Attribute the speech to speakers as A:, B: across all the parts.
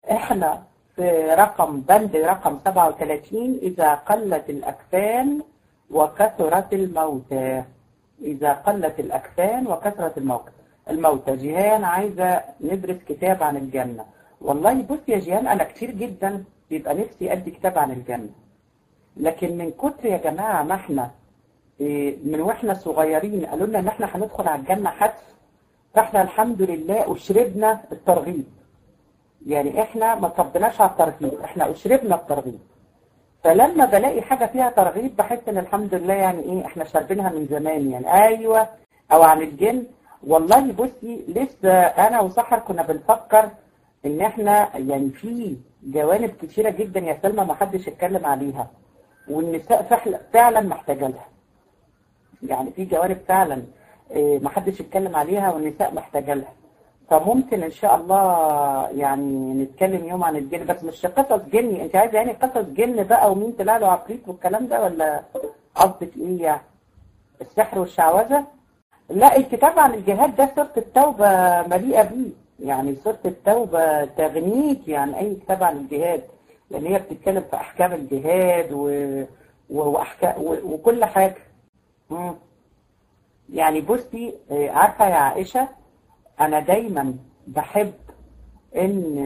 A: احنا في رقم بند رقم 37 إذا قلت الأكفان وكثرت الموتى إذا قلت الأكفان وكثرت الموتى الموتى جيهان عايزة ندرس كتاب عن الجنة والله بص يا جيهان أنا كتير جدا بيبقى نفسي أدي كتاب عن الجنة لكن من كتر يا جماعة ما احنا إيه، من واحنا صغيرين قالوا لنا ان احنا هندخل على الجنة حتف فاحنا الحمد لله أشربنا الترغيب يعني احنا ما طبناش على الترغيب احنا أشربنا الترغيب فلما بلاقي حاجة فيها ترغيب بحس ان الحمد لله يعني ايه احنا شاربينها من زمان يعني ايوه او عن الجن والله بصي لسه انا وسحر كنا بنفكر ان احنا يعني في جوانب كتيرة جدا يا سلمى ما حدش اتكلم عليها والنساء فعلا- فعلا محتاجة لها يعني في جوانب فعلا آه، ما حدش اتكلم عليها والنساء محتاجة لها فممكن ان شاء الله يعني نتكلم يوم عن الجن بس مش قصص جني انت عايزه يعني قصص جن بقى ومين طلع له عفريت والكلام ده ولا قصدك ايه يعني السحر والشعوذه لا الكتاب عن الجهاد ده سورة التوبة مليئة بيه يعني سورة التوبة تغنيك يعني أي كتاب عن الجهاد لأن هي بتتكلم في أحكام الجهاد و... و... وأحكام و... وكل حاجة مم. يعني بصي آه، عارفة يا عائشة أنا دايما بحب إن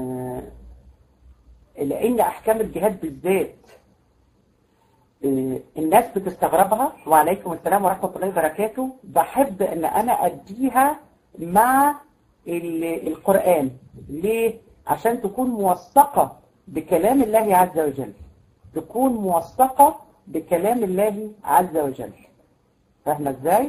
A: آه، لأن أحكام الجهاد بالذات آه، الناس بتستغربها وعليكم السلام ورحمة الله وبركاته بحب ان انا اديها مع ال- القرآن ليه؟ عشان تكون موثقة بكلام الله عز وجل تكون موثقة بكلام الله عز وجل فاهمة ازاي؟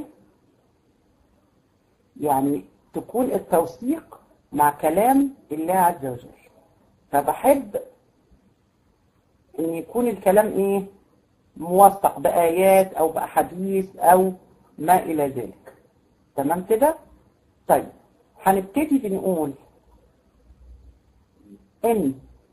A: يعني تكون التوثيق مع كلام الله عز وجل فبحب ان يكون الكلام ايه موثق بآيات او بأحاديث او ما الى ذلك تمام كده طيب هنبتدي بنقول ان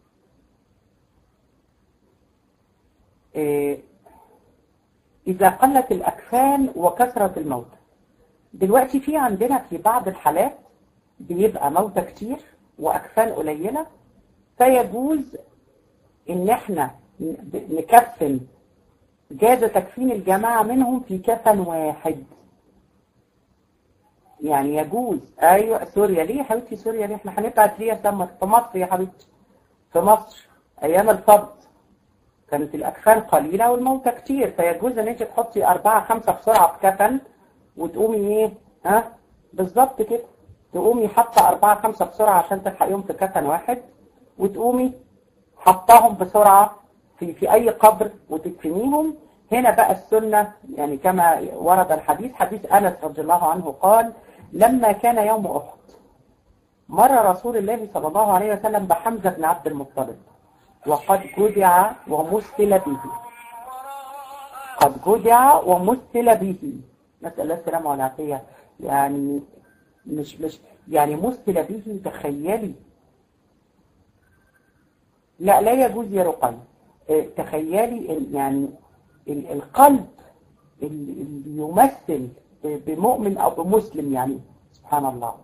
A: إيه إذا قلت الأكفان وكثرة الموتى دلوقتي في عندنا في بعض الحالات بيبقى موتى كتير وأكفان قليلة فيجوز إن إحنا ن- نكفن جاز تكفين الجماعة منهم في كفن واحد يعني يجوز أيوة سوريا ليه يا حبيبتي سوريا ليه احنا هنبعت ليه يا سمر في مصر يا حبيبتي في مصر أيام الفضل كانت الأكفان قليلة والموتى كتير فيجوز إن أنت تحطي أربعة خمسة بسرعة في كفن وتقومي إيه ها بالظبط كده تقومي حاطة أربعة خمسة بسرعة عشان تلحقيهم في كفن واحد وتقومي حطاهم بسرعة في في أي قبر وتدفنيهم هنا بقى السنة يعني كما ورد الحديث حديث أنس رضي الله عنه قال لما كان يوم أحد مر رسول الله صلى الله عليه وسلم بحمزة بن عبد المطلب وقد جدع ومثل به قد جدع ومثل به نسأل الله السلامة والعافية يعني مش مش يعني مثل به تخيلي لا لا يجوز يا رقي اه، تخيلي ال- يعني ال- القلب اللي اللي يمثل بمؤمن أو بمسلم يعني سبحان الله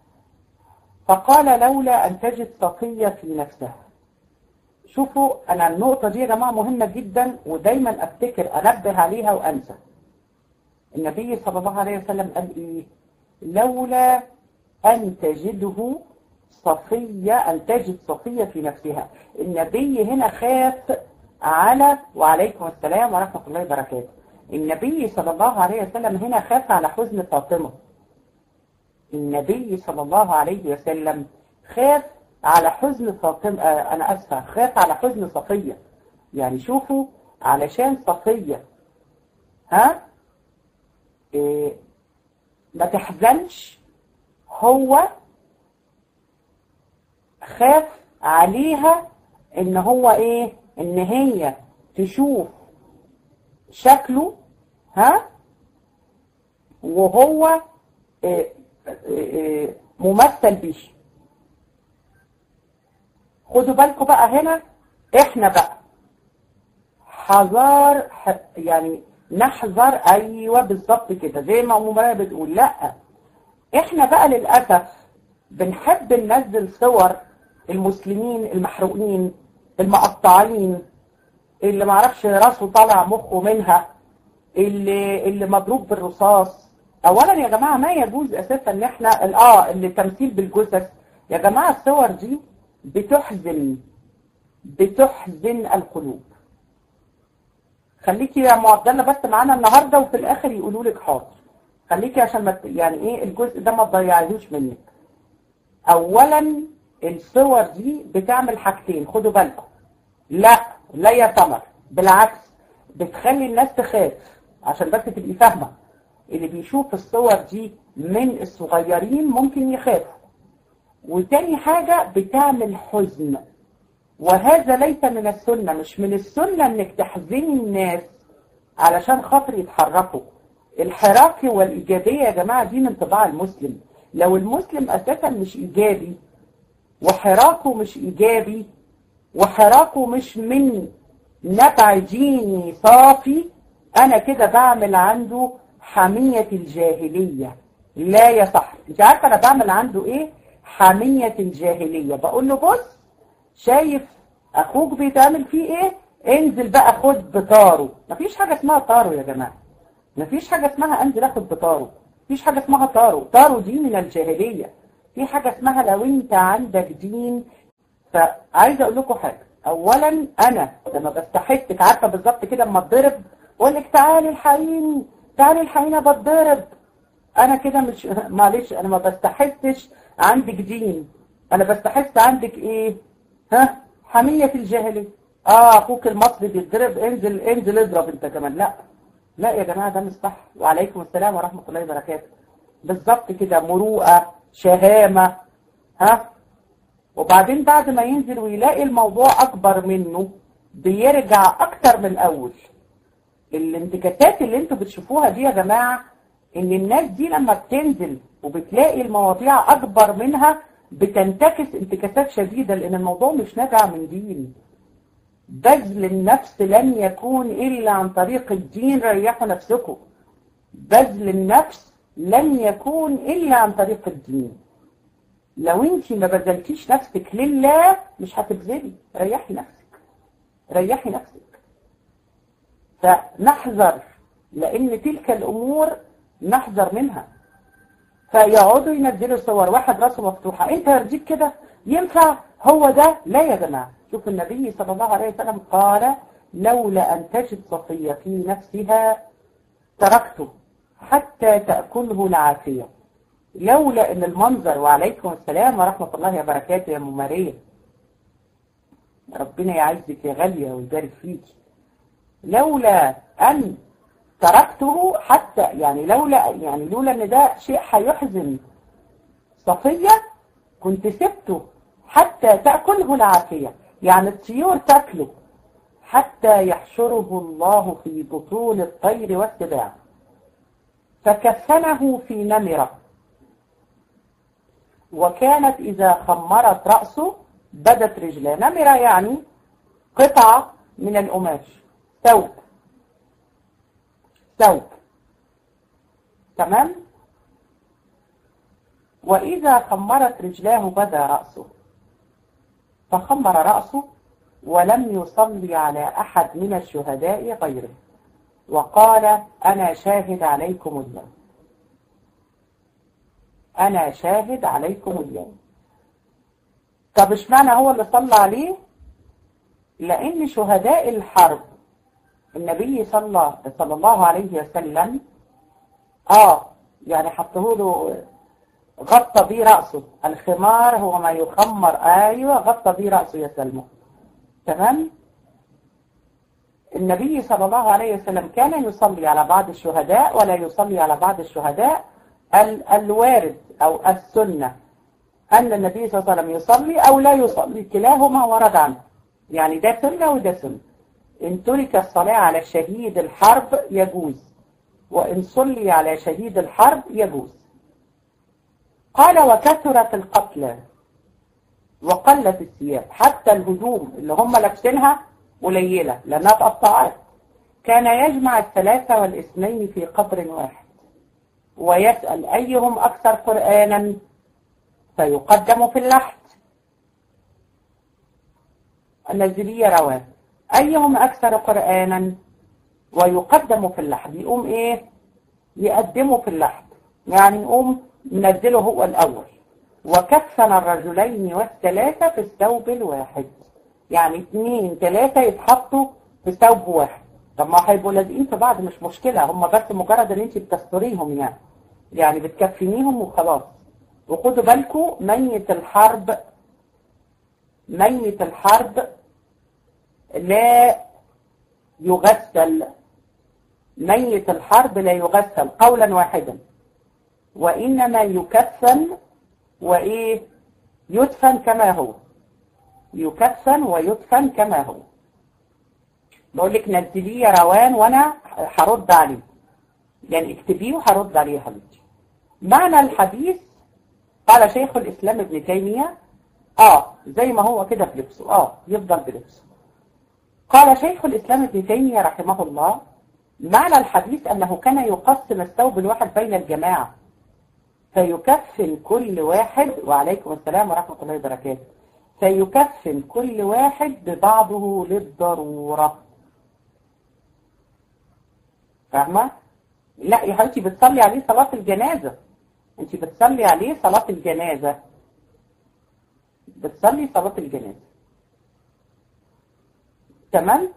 A: فقال لولا أن تجد صفية في نفسها شوفوا أنا النقطة دي يا جماعة مهمة جدا ودايما أفتكر أنبه عليها وأنسى النبي صلى الله عليه وسلم قال إيه لولا أن تجده صفية أن تجد صفية في نفسها النبي هنا خاف على وعليكم السلام ورحمة الله وبركاته النبي صلى الله عليه وسلم هنا خاف على حزن فاطمة النبي صلى الله عليه وسلم خاف على حزن فاطمة آه أنا أسفة خاف على حزن صفية يعني شوفوا علشان صفية ها إيه ما تحزنش هو خاف عليها ان هو ايه ان هي تشوف شكله ها وهو إيه إيه ممثل به خدوا بالكم بقى هنا احنا بقى حذار ح- يعني نحذر ايوه بالظبط كده زي ما ام مريم بتقول لا احنا بقى للاسف بنحب ننزل صور المسلمين المحروقين المقطعين اللي معرفش راسه طالع مخه منها اللي اللي مضروب بالرصاص اولا يا جماعه ما يجوز اساسا ان احنا اه اللي تمثيل بالجثث يا جماعه الصور دي بتحزن بتحزن القلوب خليكي يا معضله بس معانا النهارده وفي الاخر يقولوا لك حاضر خليكي عشان ما يعني ايه الجزء ده ما تضيعيهوش منك اولا الصور دي بتعمل حاجتين خدوا بالكم لا لا يا سمر بالعكس بتخلي الناس تخاف عشان بس تبقي فاهمه اللي بيشوف الصور دي من الصغيرين ممكن يخافوا وتاني حاجة بتعمل حزن وهذا ليس من السنة مش من السنة انك تحزني الناس علشان خاطر يتحركوا الحراك والإيجابية يا جماعة دي من طباع المسلم لو المسلم أساسا مش إيجابي وحراكه مش إيجابي وحراكه مش من نبع ديني صافي أنا كده بعمل عنده حمية الجاهلية لا يصح انت عارفة أنا بعمل عنده إيه حمية الجاهلية بقول له بص شايف أخوك بيتعمل فيه إيه انزل بقى خد بطاره مفيش حاجة اسمها طاره يا جماعة مفيش حاجة اسمها انزل اخد بطاره مفيش حاجة اسمها طاره طاره دي من الجاهلية في حاجة اسمها لو انت عندك دين فعايزة اقول لكم حاجة اولا انا لما بستحسك عارفة بالظبط كده اما اتضرب اقول لك تعالي الحقيني تعالي الحقيني بتضرب انا كده مش معلش انا ما بستحسش عندك دين انا بستحس عندك ايه ها حمية الجاهلية اه اخوك المصري بيتضرب انزل انزل اضرب انت كمان لا لا يا جماعة ده مش صح وعليكم السلام ورحمة الله وبركاته بالظبط كده مروءة شهامة ها وبعدين بعد ما ينزل ويلاقي الموضوع أكبر منه بيرجع أكتر من الأول الانتكاسات اللي انتوا بتشوفوها دي يا جماعة ان الناس دي لما بتنزل وبتلاقي المواضيع أكبر منها بتنتكس انتكاسات شديدة لأن الموضوع مش نابع من دين بذل النفس لن يكون إلا عن طريق الدين ريحوا نفسكم بذل النفس لن يكون إلا عن طريق الدين لو انت ما بذلتيش نفسك لله مش هتبذلي ريحي نفسك ريحي نفسك فنحذر لأن تلك الأمور نحذر منها فيقعدوا ينزلوا صور واحد راسه مفتوحة انت يرضيك كده ينفع هو ده لا يا جماعة شوف النبي صلى الله عليه وسلم قال لولا أن تجد صفية في نفسها تركته حتى تأكله العافية لولا أن المنظر وعليكم السلام ورحمة الله وبركاته يا ممارية ربنا يعزك يا غالية ويبارك فيك لولا أن تركته حتى يعني لولا يعني لولا ان ده شيء هيحزن صفية كنت سبته حتى تأكله العافية يعني الطيور تاكله حتى يحشره الله في بطون الطير والسباع فكفنه في نمرة وكانت إذا خمرت رأسه بدت رجلاه نمرة يعني قطعة من القماش ثوب ثوب تمام وإذا خمرت رجلاه بدا رأسه فخمر رأسه ولم يصلي على أحد من الشهداء غيره وقال أنا شاهد عليكم اليوم أنا شاهد عليكم اليوم طب اشمعنى هو اللي صلى عليه لأن شهداء الحرب النبي صلى صلى الله عليه وسلم اه يعني حطه له غطى بيه رأسه الخمار هو ما يخمر ايوه غطى بيه رأسه يا سلمى تمام النبي صلى الله عليه وسلم كان يصلي على بعض الشهداء ولا يصلي على بعض الشهداء ال الوارد او السنة ان النبي صلى الله عليه وسلم يصلي او لا يصلي كلاهما ورد عنه يعني ده سنة وده سنة إن ترك الصلاة على شهيد الحرب يجوز وإن صلي على شهيد الحرب يجوز قال وكثرت القتلى وقلت الثياب حتى الهدوم اللي هم لابسينها قليلة لأنها تقطعات كان يجمع الثلاثة والاثنين في قبر واحد ويسأل أيهم أكثر قرآنا فيقدم في اللحد النازلية رواه أيهم أكثر قرآنا ويقدم في اللحد يقوم إيه يقدمه في اللحد يعني يقوم منزله هو الأول وكفن الرجلين والثلاثة في الثوب الواحد يعني اثنين ثلاثة يتحطوا في ثوب واحد طب ما هيبقوا لازقين في بعض مش مشكلة هم بس مجرد ان انت بتستريهم يعني يعني بتكفنيهم وخلاص وخدوا بالكم ميت الحرب ميت الحرب لا يغسل ميت الحرب لا يغسل قولا واحدا وإنما يكفن وإيه يدفن كما هو يكفن ويدفن كما هو بقول لك نزليه روان وانا هرد عليه يعني اكتبيه وهرد عليه يا حبيبتي معنى الحديث قال شيخ الاسلام ابن تيميه اه زي ما هو كده في لبسه اه يفضل بلبسه قال شيخ الاسلام ابن تيميه رحمه الله معنى الحديث انه كان يقسم الثوب الواحد بين الجماعه فيكفن كل واحد وعليكم السلام ورحمه الله وبركاته فيكفن كل واحد ببعضه للضروره فاهمة؟ لا يا حبيبتي بتصلي عليه صلاة الجنازة انت بتصلي عليه صلاة الجنازة بتصلي صلاة الجنازة تمام؟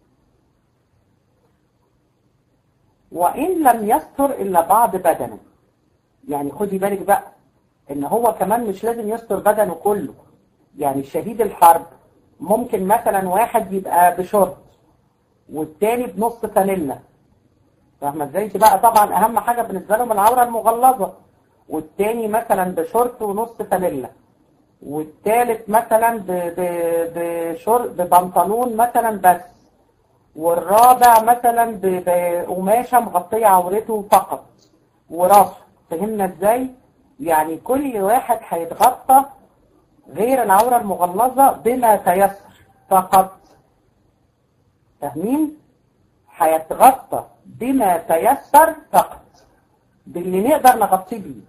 A: وإن لم يستر إلا بعض بدنه يعني خدي بالك بقى إن هو كمان مش لازم يستر بدنه كله يعني شهيد الحرب ممكن مثلا واحد يبقى بشورت والتاني بنص فانيلا فاهمه ازاي انت بقى طبعا اهم حاجه بالنسبه لهم العوره المغلظه والتاني مثلا بشورت ونص فانيلا والتالت مثلا بشور ببنطلون مثلا بس والرابع مثلا بقماشه مغطيه عورته فقط وراسه فهمنا ازاي يعني كل واحد هيتغطى غير العوره المغلظه بما تيسر فقط فاهمين هيتغطى بما تيسر فقط باللي نقدر نغطيه بيه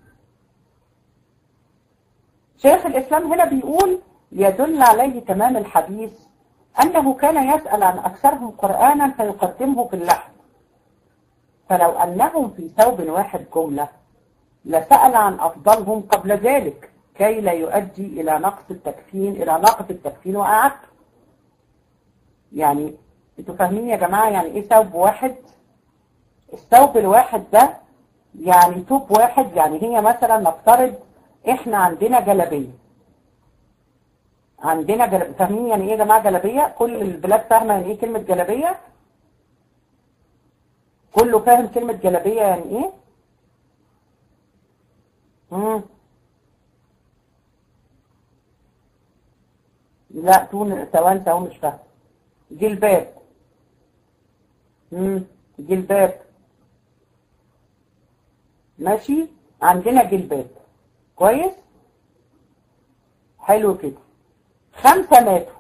A: شيخ الإسلام هنا بيقول يدل عليه تمام الحديث أنه كان يسأل عن أكثرهم قرآنا فيقدمه في اللحم فلو أنهم في ثوب واحد جملة لسأل عن أفضلهم قبل ذلك كي لا يؤدي إلى نقص التكفين إلى نقص التكفين وأعدته يعني انتوا فاهمين يا جماعة يعني ايه ثوب واحد الثوب الواحد ده يعني توب واحد يعني هي مثلا نفترض احنا عندنا جلبية عندنا جلبية فاهمين يعني ايه يا جماعة جلبية كل البلاد فاهمة يعني ايه كلمة جلبية كله فاهم كلمة جلبية يعني ايه مم. لا تون ثوان ثوان مش فاهم جلباب مم. جلباب ماشي عندنا جلباب كويس حلو كده خمسة ماتوا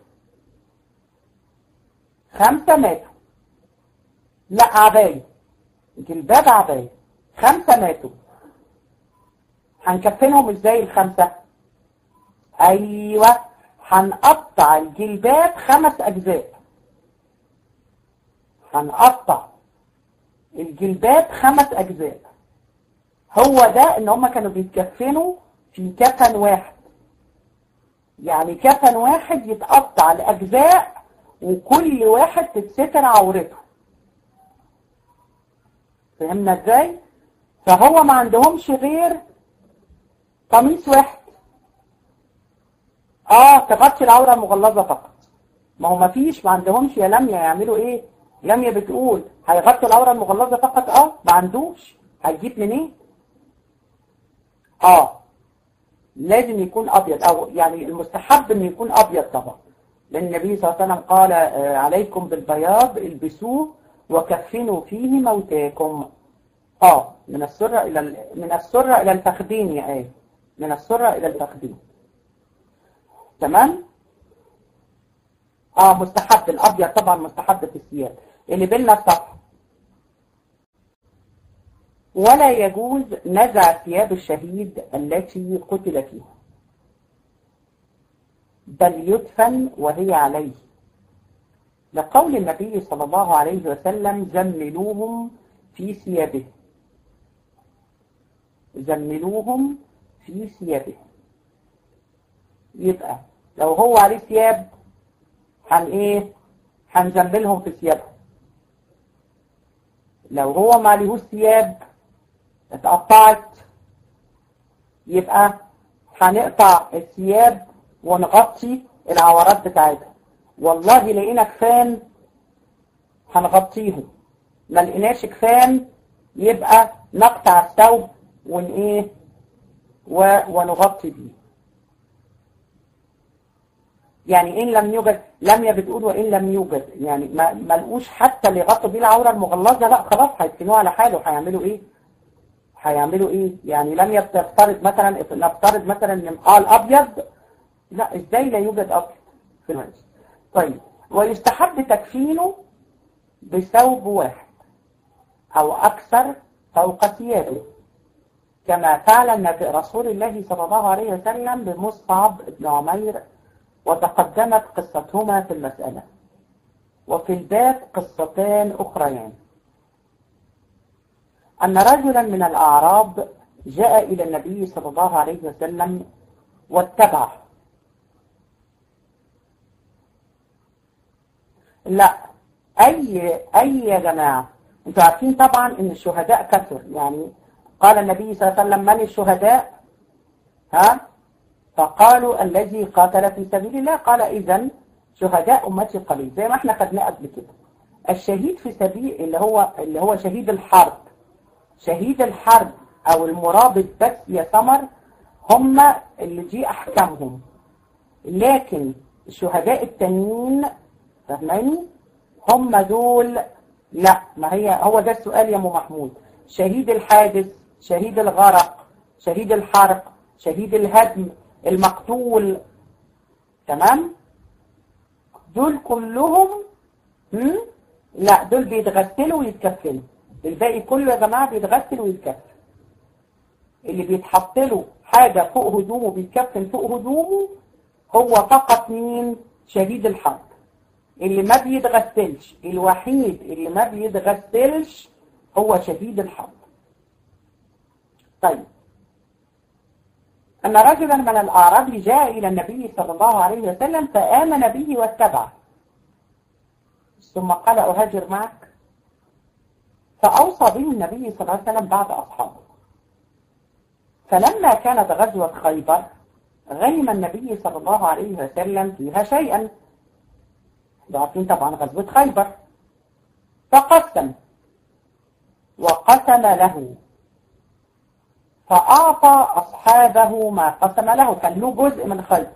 A: خمسة ماتوا لا عباية جلباب عباية خمسة ماتوا هنكفنهم ازاي الخمسة ايوه هنقطع الجلباب خمس اجزاء هنقطع الجلباب خمس اجزاء هو ده ان هم كانوا بيتكفنوا في كفن واحد يعني كفن واحد يتقطع لاجزاء وكل واحد تتستر عورته فهمنا ازاي فهو ما عندهمش غير قميص واحد اه تغطي العوره المغلظه فقط ما هو ما فيش ما عندهمش يا لميا يعملوا ايه لميا بتقول هيغطي العوره المغلظه فقط اه ما عندوش هيجيب منين اه لازم يكون ابيض او يعني المستحب انه يكون ابيض طبعا لان النبي صلى الله عليه وسلم قال آه عليكم بالبياض البسوه وكفنوا فيه موتاكم اه من السرة الى من السرة الى الفخذين يا ايه من السرة الى الفخذين تمام اه مستحب الابيض طبعا مستحب في الثياب اللي بيننا الصف ولا يجوز نزع ثياب الشهيد التي قتل فيها بل يدفن وهي عليه لقول النبي صلى الله عليه وسلم زملوهم في ثيابه زملوهم في ثيابه يبقى لو هو عليه ثياب هن ايه هنزملهم في ثيابهم لو هو ما عليهوش ثياب اتقطعت يبقى هنقطع الثياب ونغطي العورات بتاعتها والله لقينا كفان هنغطيهم ما لقيناش كفان يبقى نقطع الثوب ون ايه و... ونغطي بيه يعني إن لم يوجد لم يا بتقول وإن لم يوجد يعني ما ما لقوش حتى اللي يغطوا بيه العورة المغلظة لا خلاص هيدفنوه على حاله هيعملوا إيه؟ هيعملوا إيه؟ يعني لم يفترض مثلا نفترض مثلا إن قال أبيض لا إزاي لا يوجد أبيض في المنزل طيب ويستحب تكفينه بثوب واحد أو أكثر فوق ثيابه كما فعل النبي رسول الله صلى الله عليه وسلم بمصعب بن عمير وتقدمت قصتهما في المسألة وفي الباب قصتان أخريان أن رجلا من الأعراب جاء إلى النبي صلى الله عليه وسلم واتبعه لا أي أي يا جماعة أنتوا عارفين طبعا إن الشهداء كثر يعني قال النبي صلى الله عليه وسلم من الشهداء ها فقالوا الذي قاتل في سبيل الله قال إذا شهداء أمتي قليل زي ما احنا خدناه قبل كده الشهيد في سبيل اللي هو اللي هو شهيد الحرب شهيد الحرب أو المرابط بس يا سمر هم اللي دي أحكامهم لكن الشهداء التانيين فاهماني هم دول لا ما هي هو ده السؤال يا ام محمود شهيد الحادث شهيد الغرق شهيد الحرق شهيد الهدم المقتول تمام دول كلهم هم؟ لا دول بيتغسلوا ويتكفلوا الباقي كله يا جماعة بيتغسل ويتكفل اللي بيتحط له حاجة فوق هدومه بيتكفن فوق هدومه هو فقط مين شهيد الحرب اللي ما بيتغسلش الوحيد اللي ما بيتغسلش هو شهيد الحرب طيب أن رجلا من الأعراب جاء إلى النبي صلى الله عليه وسلم فآمن به واتبعه ثم قال أهاجر معك فأوصى به النبي صلى الله عليه وسلم بعض أصحابه فلما كانت غزوة خيبر غنم النبي صلى الله عليه وسلم فيها شيئا عارفين طبعا غزوة خيبر فقسم وقسم له فأعطى أصحابه ما قسم له كان له جزء من خيبر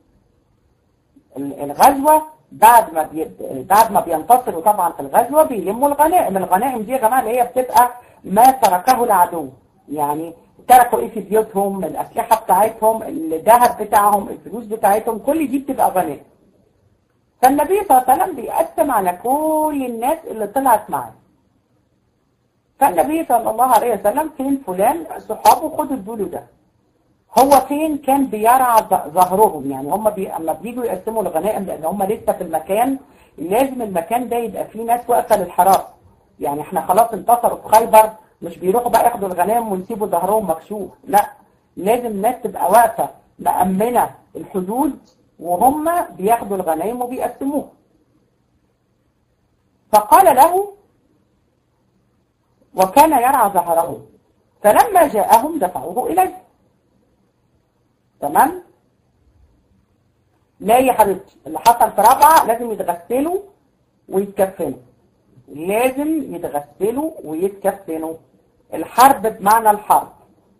A: الغزوة بعد ما بي... بعد ما بينتصروا طبعا في الغزوة بيلموا الغنائم الغنائم دي يا جماعة اللي هي بتبقى ما تركه العدو يعني تركوا ايه في بيوتهم الأسلحة بتاعتهم الذهب بتاعهم الفلوس بتاعتهم كل دي بتبقى غنائم فالنبي صلى الله عليه وسلم بيقسم على كل الناس اللي طلعت معاه فالنبي صلى الله عليه وسلم فين فلان صحابه خدوا الدولو ده هو فين كان بيرعى ظهرهم يعني هم بي... اما بيجوا يقسموا الغنائم لان هم لسه في المكان لازم المكان ده يبقى فيه ناس واقفه للحراسه يعني احنا خلاص انتصروا في خيبر مش بيروحوا بقى ياخدوا الغنائم ويسيبوا ظهرهم مكشوف لا لازم الناس تبقى واقفه مأمنه الحدود وهم بياخدوا الغنائم وبيقسموها فقال له وكان يرعى ظهره فلما جاءهم دفعوه إليه تمام لا يا حبيبتي اللي حصل في رابعة لازم يتغسلوا ويتكفنوا لازم يتغسلوا ويتكفنوا الحرب بمعنى الحرب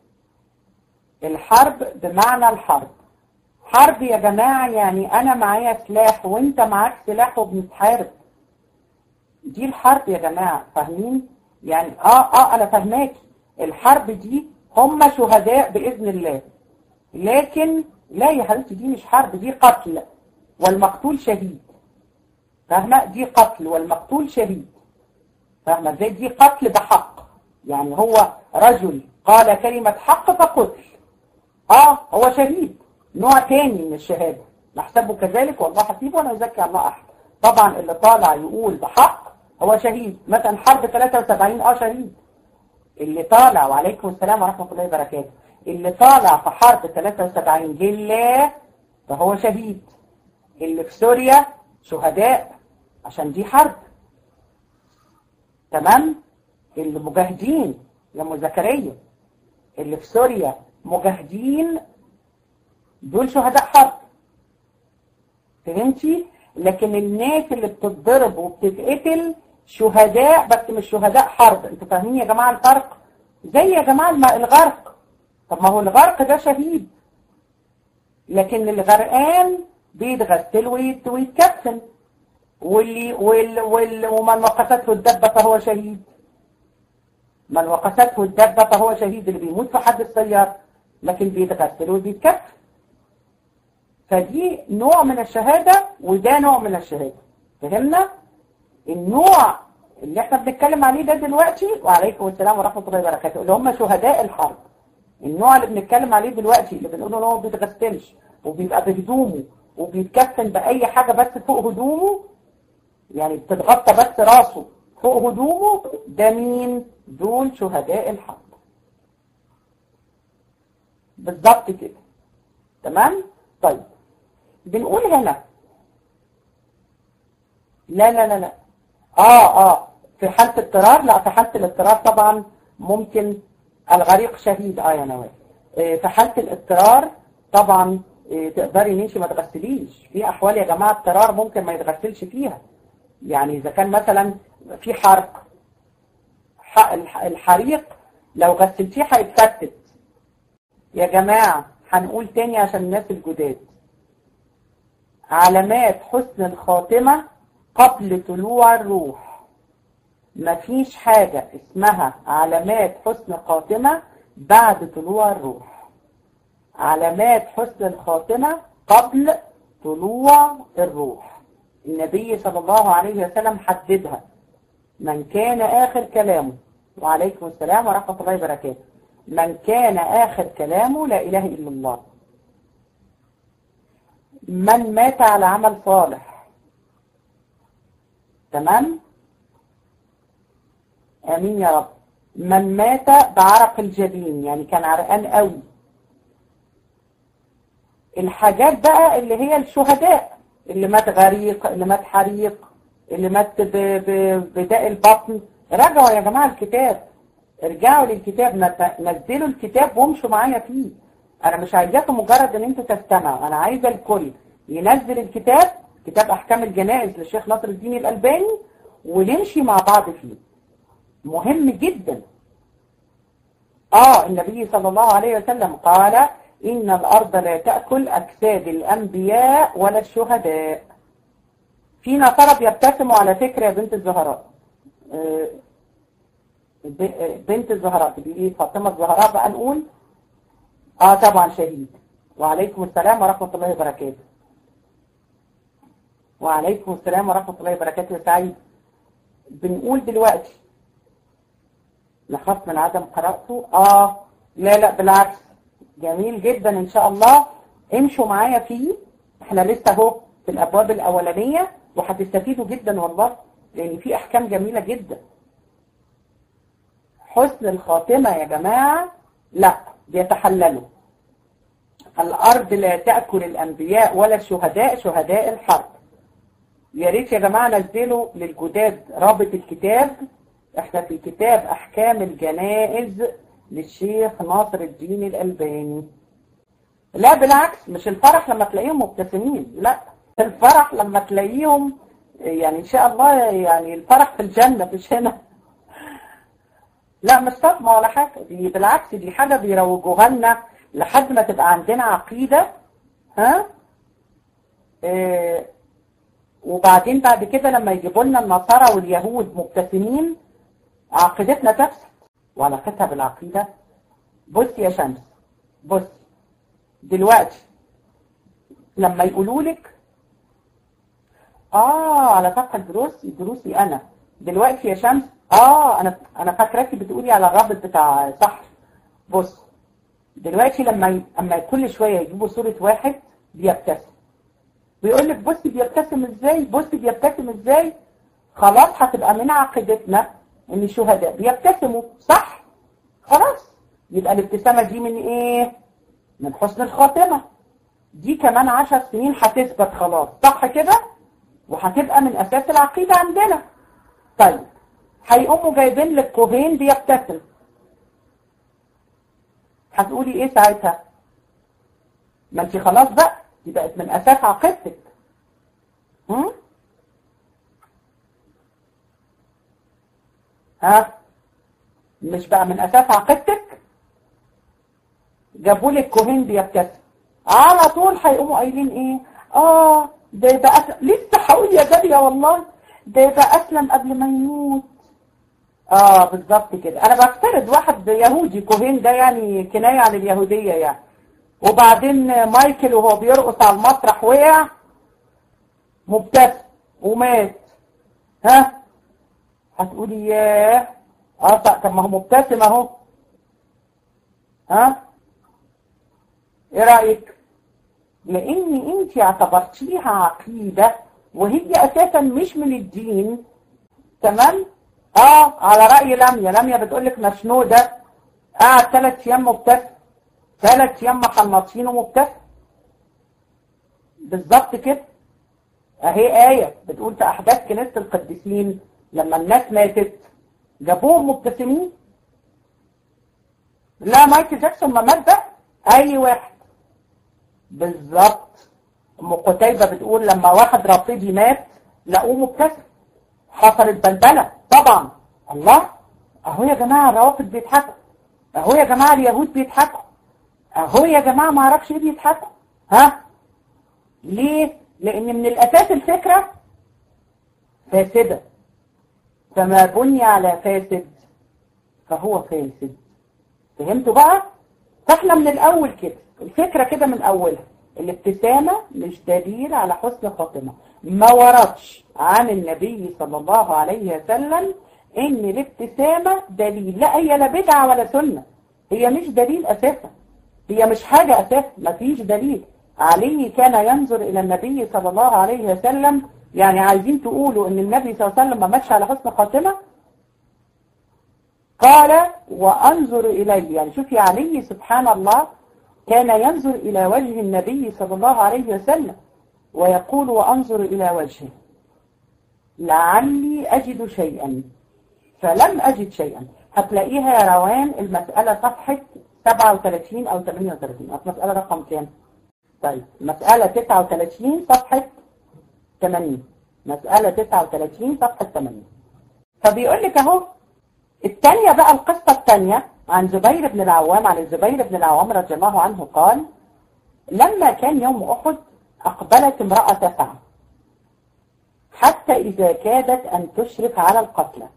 A: الحرب بمعنى الحرب حرب يا جماعة يعني أنا معايا سلاح وأنت معاك سلاح وبنتحارب دي الحرب يا جماعة فاهمين؟ يعني آه آه أنا فاهماكي الحرب دي هم شهداء بإذن الله لكن لا يا حبيبتي دي مش حرب دي قتل والمقتول شهيد فاهمة؟ دي قتل والمقتول شهيد فاهمة ازاي؟ دي قتل بحق يعني هو رجل قال كلمة حق فقتل اه هو شهيد نوع تاني من الشهادة نحسبه كذلك والله حسيبه ولا يزكي الله أحد طبعا اللي طالع يقول بحق هو شهيد مثلا حرب 73 اه شهيد اللي طالع وعليكم السلام ورحمة الله وبركاته اللي طالع في حرب 73 لله فهو شهيد اللي في سوريا شهداء عشان دي حرب تمام اللي مجاهدين يا ام زكريا اللي في سوريا مجاهدين دول شهداء حرب فهمتي لكن الناس اللي بتتضرب وبتتقتل شهداء بس مش شهداء حرب انتوا فاهمين يا جماعه الفرق زي يا جماعه الم- الغرق طب ما هو الغرق ده شهيد لكن الغرقان بيتغسل ويت- ويتكفن واللي وال وال ومن وقفته الدبه فهو شهيد من وقفته الدبه فهو شهيد اللي بيموت في حد السيارة لكن بيتغسل وبيتكفن فدي نوع من الشهادة وده نوع من الشهادة فهمنا النوع اللي احنا بنتكلم عليه ده دلوقتي وعليكم السلام ورحمة الله وبركاته اللي هم شهداء الحرب النوع اللي بنتكلم عليه دلوقتي اللي بنقول ان هو ما بيتغسلش وبيبقى بهدومه وبيتكفن بأي حاجة بس فوق هدومه يعني بتتغطى بس راسه فوق هدومه ده مين؟ دول شهداء الحرب بالظبط كده تمام؟ طيب بنقول هنا لا لا لا لا اه اه في حالة اضطرار لا في حالة الاضطرار طبعا ممكن الغريق شهيد اه يا نوال آه، في حالة الاضطرار طبعا آه، تقدري ان انت ما تغسليش في احوال يا جماعة اضطرار ممكن ما يتغسلش فيها يعني اذا كان مثلا في حرق ح- الح- الحريق لو غسلتيه هيتفتت يا جماعة هنقول تاني عشان الناس الجداد علامات حسن الخاتمة قبل طلوع الروح مفيش حاجة اسمها علامات حسن خاتمة بعد طلوع الروح علامات حسن الخاتمة قبل طلوع الروح النبي صلى الله عليه وسلم حددها من كان آخر كلامه وعليكم السلام ورحمة الله وبركاته من كان آخر كلامه لا إله إلا الله من مات على عمل صالح تمام آمين يا رب من مات بعرق الجبين يعني كان عرقان قوي الحاجات بقى اللي هي الشهداء اللي مات غريق اللي مات حريق اللي مات ب- ب- بداء البطن راجعوا يا جماعة الكتاب ارجعوا للكتاب نت- نزلوا الكتاب وامشوا معايا فيه انا مش عايزاكم مجرد ان انتوا تستمعوا انا عايزه الكل ينزل الكتاب كتاب احكام الجنائز للشيخ ناصر الدين الالباني ونمشي مع بعض فيه مهم جدا اه النبي صلى الله عليه وسلم قال ان الارض لا تاكل اجساد الانبياء ولا الشهداء في نصارى بيبتسموا على فكره يا بنت الزهراء آه، ب- آه، بنت الزهراء تبقي ايه فاطمه الزهراء بقى نقول اه طبعا شهيد وعليكم السلام ورحمه الله وبركاته وعليكم السلام ورحمه الله وبركاته يا سعيد بنقول دلوقتي نخاف من عدم قراءته اه لا لا بالعكس جميل جدا ان شاء الله امشوا معايا فيه احنا لسه اهو في الابواب الاولانيه وهتستفيدوا جدا والله لان في احكام جميله جدا حسن الخاتمه يا جماعه لا بيتحللوا الارض لا تاكل الانبياء ولا الشهداء شهداء الحرب يا ريت يا جماعه نزلوا للجداد رابط الكتاب احنا في كتاب احكام الجنائز للشيخ ناصر الدين الالباني لا بالعكس مش الفرح لما تلاقيهم مبتسمين لا الفرح لما تلاقيهم يعني ان شاء الله يعني الفرح في الجنة مش هنا لا مش صدمة ولا حاجة دي بالعكس دي حاجة بيروجوها لنا لحد ما تبقى عندنا عقيدة ها اه وبعدين بعد كده لما يجيبوا لنا النصارى واليهود مبتسمين عقيدتنا تفسد وعلاقتها بالعقيدة بص يا شمس بص دلوقتي لما يقولوا لك اه على فقه دروسي دروسي انا دلوقتي يا شمس اه انا انا فاكراكي بتقولي على الرابط بتاع صح بص دلوقتي لما ي... اما كل شويه يجيبوا صوره واحد بيبتسم بيقول لك بصي بيبتسم ازاي بصي بيبتسم ازاي خلاص هتبقى من عقيدتنا ان الشهداء بيبتسموا صح خلاص يبقى الابتسامة دي من ايه من حسن الخاتمة دي كمان عشر سنين هتثبت خلاص صح كده وهتبقى من اساس العقيدة عندنا طيب هيقوموا جايبين لك كوهين بيبتسم هتقولي ايه ساعتها ما انت خلاص بقى دي بقت من اساس عقيدتك هم؟ ها مش بقى من اساس عقيدتك جابوا لك كوهين بيبتسم على طول هيقوموا قايلين ايه اه ده يبقى أسلم. لسه هقول يا جارية والله ده يبقى اسلم قبل ما يموت اه بالظبط كده انا بفترض واحد يهودي كوهين ده يعني كناية عن اليهودية يعني وبعدين مايكل وهو بيرقص على المسرح وقع مبتسم ومات ها هتقولي ياه اه طب ما هو مبتسم اهو ها ايه رايك لان انت اعتبرتيها عقيده وهي اساسا مش من الدين تمام اه على راي لميا لميا بتقول لك مشنو ده قعد ثلاث ايام مبتسم ثلاث ايام محنطين ومبتسم بالظبط كده اهي آية بتقول في أحداث كنيسة القديسين لما الناس ماتت جابوهم مبتسمين لا مايكل جاكسون ما مات بقى أي واحد بالظبط أم قتيبة بتقول لما واحد رافضي مات لقوه مبتسم حصلت بلبلة طبعا الله أهو يا جماعة الروافض بيضحكوا أهو يا جماعة اليهود بيضحكوا أهو يا جماعة ما اعرفش إيه بيضحكوا ها ليه؟ لأن من الأساس الفكرة فاسدة فما بني على فاسد فهو فاسد فهمتوا بقى؟ فاحنا من الأول كده الفكرة كده من أولها الابتسامة مش دليل على حسن خاتمة ما وردش عن النبي صلى الله عليه وسلم ان الابتسامة دليل لا هي لا بدعة ولا سنة هي مش دليل أساسا هي مش حاجة أساسا مفيش دليل علي كان ينظر إلى النبي صلى الله عليه وسلم يعني عايزين تقولوا ان النبي صلى الله عليه وسلم ما ماتش على حسن خاتمة قال وأنظر إليه يعني شوفي علي سبحان الله كان ينظر إلى وجه النبي صلى الله عليه وسلم ويقول وأنظر إلى وجهه لعلي أجد شيئا فلم أجد شيئا هتلاقيها يا روان المسألة صفحة 37 أو 38 المسألة رقم كام؟ طيب مسألة 39 صفحة 80 مسألة 39 صفحة 80 فبيقول لك اهو الثانية بقى القصة الثانية عن زبير بن العوام عن الزبير بن العوام رضي الله عنه قال لما كان يوم أحد أقبلت امرأة تسعى حتى إذا كادت أن تشرف على القتلى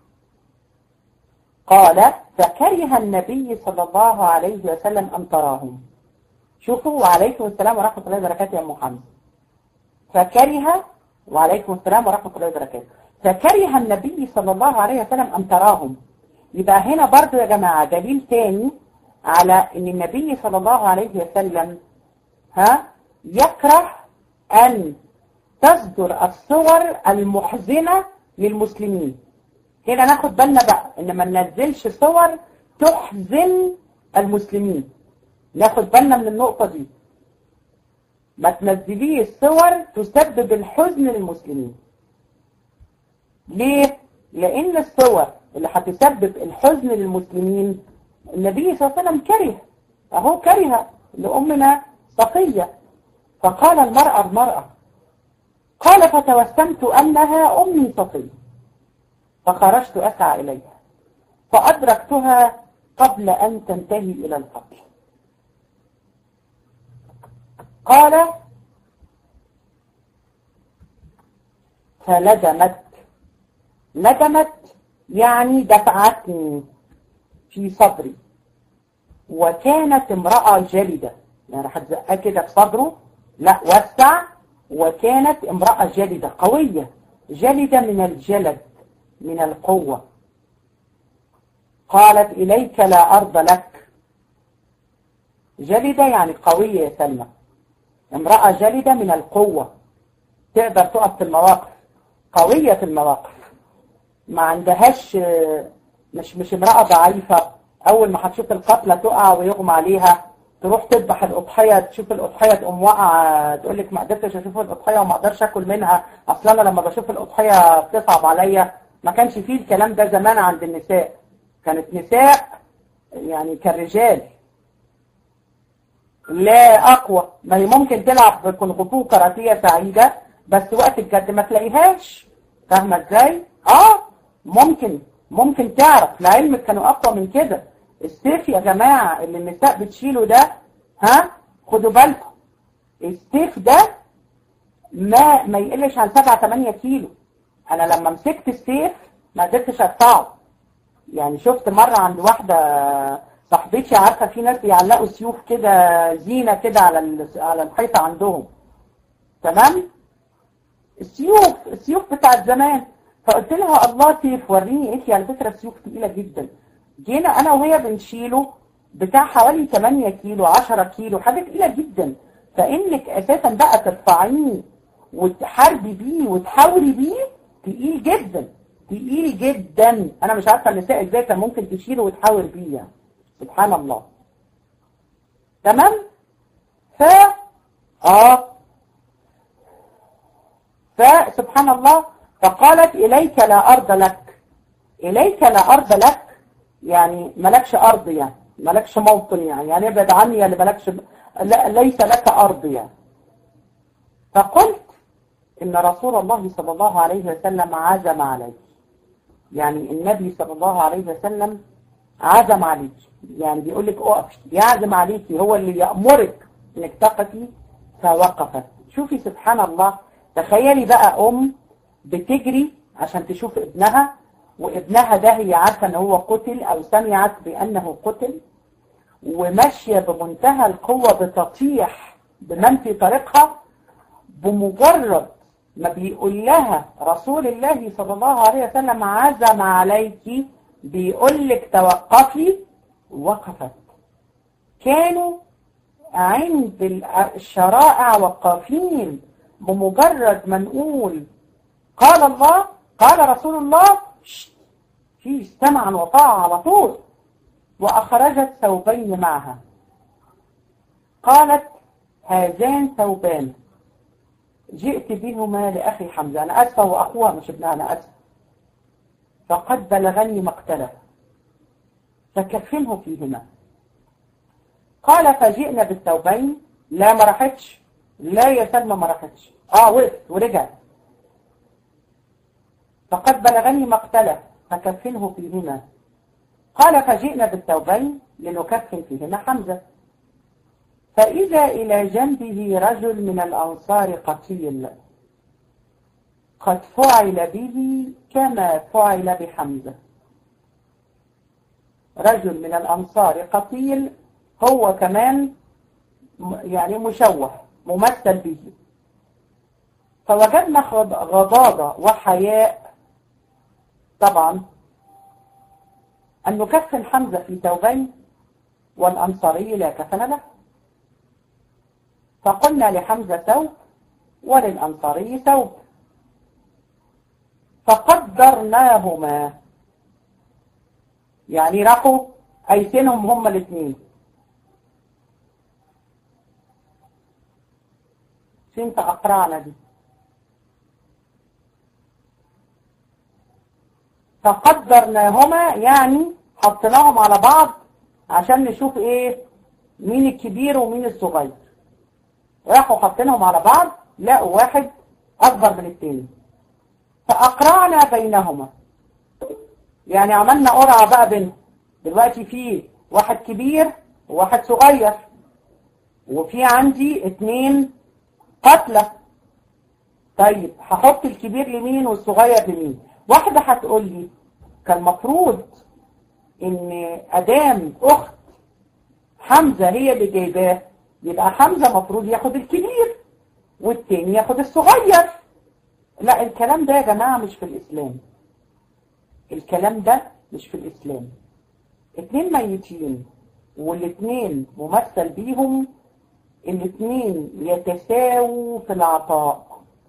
A: قال فكره النبي صلى الله عليه وسلم أن تراهم شوفوا وعليكم السلام ورحمة الله وبركاته يا محمد فكره وعليكم السلام ورحمة الله وبركاته فكره النبي صلى الله عليه وسلم أن تراهم يبقى هنا برضو يا جماعة دليل تاني على أن النبي صلى الله عليه وسلم ها يكره أن تصدر الصور المحزنة للمسلمين هنا ناخد بالنا بقى ان ما ننزلش صور تحزن المسلمين ناخد بالنا من النقطة دي ما تنزليه الصور تسبب الحزن للمسلمين ليه؟ لأن الصور اللي هتسبب الحزن للمسلمين النبي صلى الله عليه وسلم كره أهو كره لأمنا صفية فقال المرأة المرأة قال فتوسمت أنها أمي صفية فخرجت أسعى إليها فأدركتها قبل أن تنتهي إلى القتل قال فلدمت لدمت يعني دفعتني في صدري وكانت امرأة جلدة يعني هتزقها كده في صدره لا وسع وكانت امرأة جلدة قوية جلدة من الجلد من القوة قالت إليك لا أرض لك جلدة يعني قوية يا سلمى امرأة جلدة من القوة تقدر تقف في المواقف قوية في المواقف ما عندهاش مش مش امرأة ضعيفة أول ما هتشوف القتلة تقع ويغمى عليها تروح تذبح الأضحية تشوف الأضحية تقوم واقعة تقول لك ما قدرتش أشوف الأضحية وما أقدرش آكل منها أصل أنا لما بشوف الأضحية بتصعب عليا ما كانش فيه الكلام ده زمان عند النساء كانت نساء يعني كالرجال لا أقوى ما هي ممكن تلعب بكونغ كاراتيه سعيدة بس وقت الجد ما تلاقيهاش فاهمة ازاي؟ اه ممكن ممكن تعرف لعلمك كانوا أقوى من كده السيف يا جماعة اللي النساء بتشيله ده ها خدوا بالكم السيف ده ما ما يقلش عن 7 8 كيلو انا لما مسكت السيف ما قدرتش ارفعه يعني شفت مرة عند واحدة صاحبتي عارفة في ناس بيعلقوا سيوف كده زينة كده على على الحيطة عندهم تمام السيوف السيوف بتاعت زمان فقلت لها الله سيف وريني قالت لي على فكرة السيوف تقيلة جدا جينا انا وهي بنشيله بتاع حوالي 8 كيلو 10 كيلو حاجة تقيلة جدا فانك اساسا بقى ترفعيه وتحاربي بيه وتحاولي بيه تقيل جدا تقيل جدا انا مش عارفه النساء ازاي كان ممكن تشيله وتحاول بيه يعني سبحان الله تمام ف اه فسبحان الله فقالت اليك لا ارض لك اليك لا ارض لك يعني ملكش ارض يعني ملكش موطن يعني يعني ابعد عني يعني ملكش لا ليس لك ارض يعني فقلت ان رسول الله صلى الله عليه وسلم عزم عليك يعني النبي صلى الله عليه وسلم عزم عليك يعني بيقول لك اقفي يعزم عليكي هو اللي يأمرك انك تقفي فوقفت شوفي سبحان الله تخيلي بقى ام بتجري عشان تشوف ابنها وابنها ده هي عارفه ان هو قتل او سمعت بانه قتل وماشيه بمنتهى القوه بتطيح بمن في طريقها بمجرد ما بيقول لها رسول الله صلى الله عليه وسلم عزم عليك بيقول لك توقفي وقفت كانوا عند الشرائع وقافين بمجرد ما نقول قال الله قال رسول الله في سمعا وطاعة على طول وأخرجت ثوبين معها قالت هذان ثوبان جئت بهما لأخي حمزة أنا أسفة وأخوها مش ابنها أنا أسفة فقد بلغني مقتله فكفنه فيهما قال فجئنا بالثوبين لا ما راحتش لا يا سلمى ما راحتش اه وقفت ورجعت فقد بلغني مقتله فكفنه فيهما قال فجئنا بالثوبين لنكفن فيهما حمزة فإذا إلى جنبه رجل من الأنصار قتيل قد فعل به كما فعل بحمزة رجل من الأنصار قتيل هو كمان يعني مشوه ممثل به فوجدنا غضاضة وحياء طبعا أن نكفن حمزة في ثوبين والأنصاري لا كفن له فقلنا لحمزة ثوب وللأنصاري ثوب فقدرناهما يعني راحوا قايسينهم هما الاثنين فين أقرعنا دي فقدرناهما يعني حطيناهم على بعض عشان نشوف ايه مين الكبير ومين الصغير راحوا حاطينهم على بعض لقوا واحد اكبر من التاني فاقرعنا بينهما يعني عملنا قرعه بقى بينهم دلوقتي في واحد كبير وواحد صغير وفي عندي اتنين قتلة طيب هحط الكبير لمين والصغير لمين واحدة هتقول لي كان مفروض ان ادام اخت حمزة هي اللي جايباه يبقى حمزة مفروض ياخد الكبير والتاني ياخد الصغير لا الكلام ده يا جماعة مش في الاسلام الكلام ده مش في الاسلام اتنين ميتين والاتنين ممثل بيهم الاتنين يتساووا في العطاء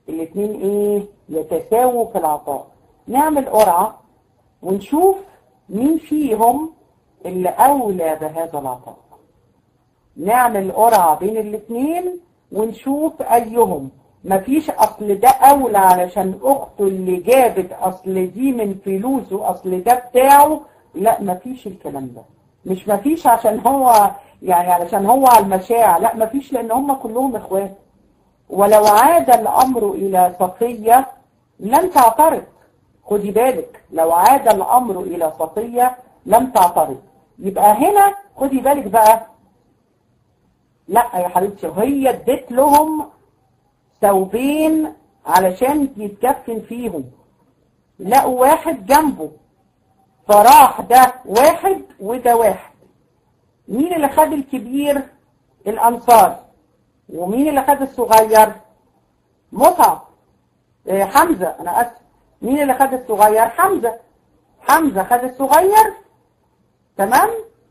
A: الاثنين ايه يتساووا في العطاء نعمل قرعة ونشوف مين فيهم اللي أولى بهذا العطاء نعمل قرعة بين الاثنين ونشوف أيهم مفيش أصل ده أولى علشان أخته اللي جابت أصل دي من فلوسه أصل ده بتاعه لا مفيش الكلام ده مش مفيش عشان هو يعني علشان هو على المشاع لا مفيش لأن هم كلهم إخوات ولو عاد الأمر إلى صفية لن تعترض خدي بالك لو عاد الأمر إلى صفية لم تعترض يبقى هنا خدي بالك بقى لا يا حبيبتي هي ادت لهم ثوبين علشان يتكفن فيهم لقوا واحد جنبه فراح ده واحد وده واحد مين اللي خد الكبير الأنصار ومين اللي خد الصغير مصعب إيه حمزة أنا أسف مين اللي خد الصغير حمزة حمزة خد الصغير تمام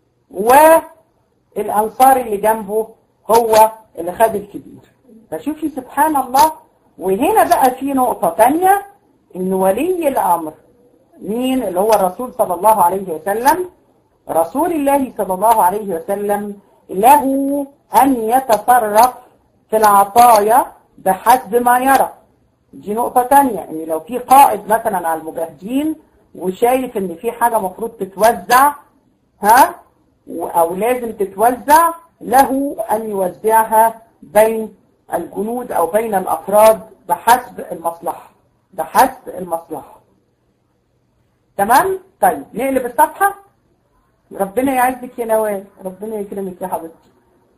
A: والأنصار اللي جنبه هو اللي خد الكبير فشوفي سبحان الله وهنا بقى في نقطة تانية ان ولي الامر مين اللي هو الرسول صلى الله عليه وسلم رسول الله صلى الله عليه وسلم له ان يتصرف في العطايا بحسب ما يرى دي نقطة تانية ان لو في قائد مثلا على المجاهدين وشايف ان في حاجة مفروض تتوزع ها او لازم تتوزع له ان يوزعها بين الجنود او بين الافراد بحسب المصلحة بحسب المصلحة تمام طيب نقلب الصفحة ربنا يعزك يا نوال ربنا يكرمك يا حبيبتي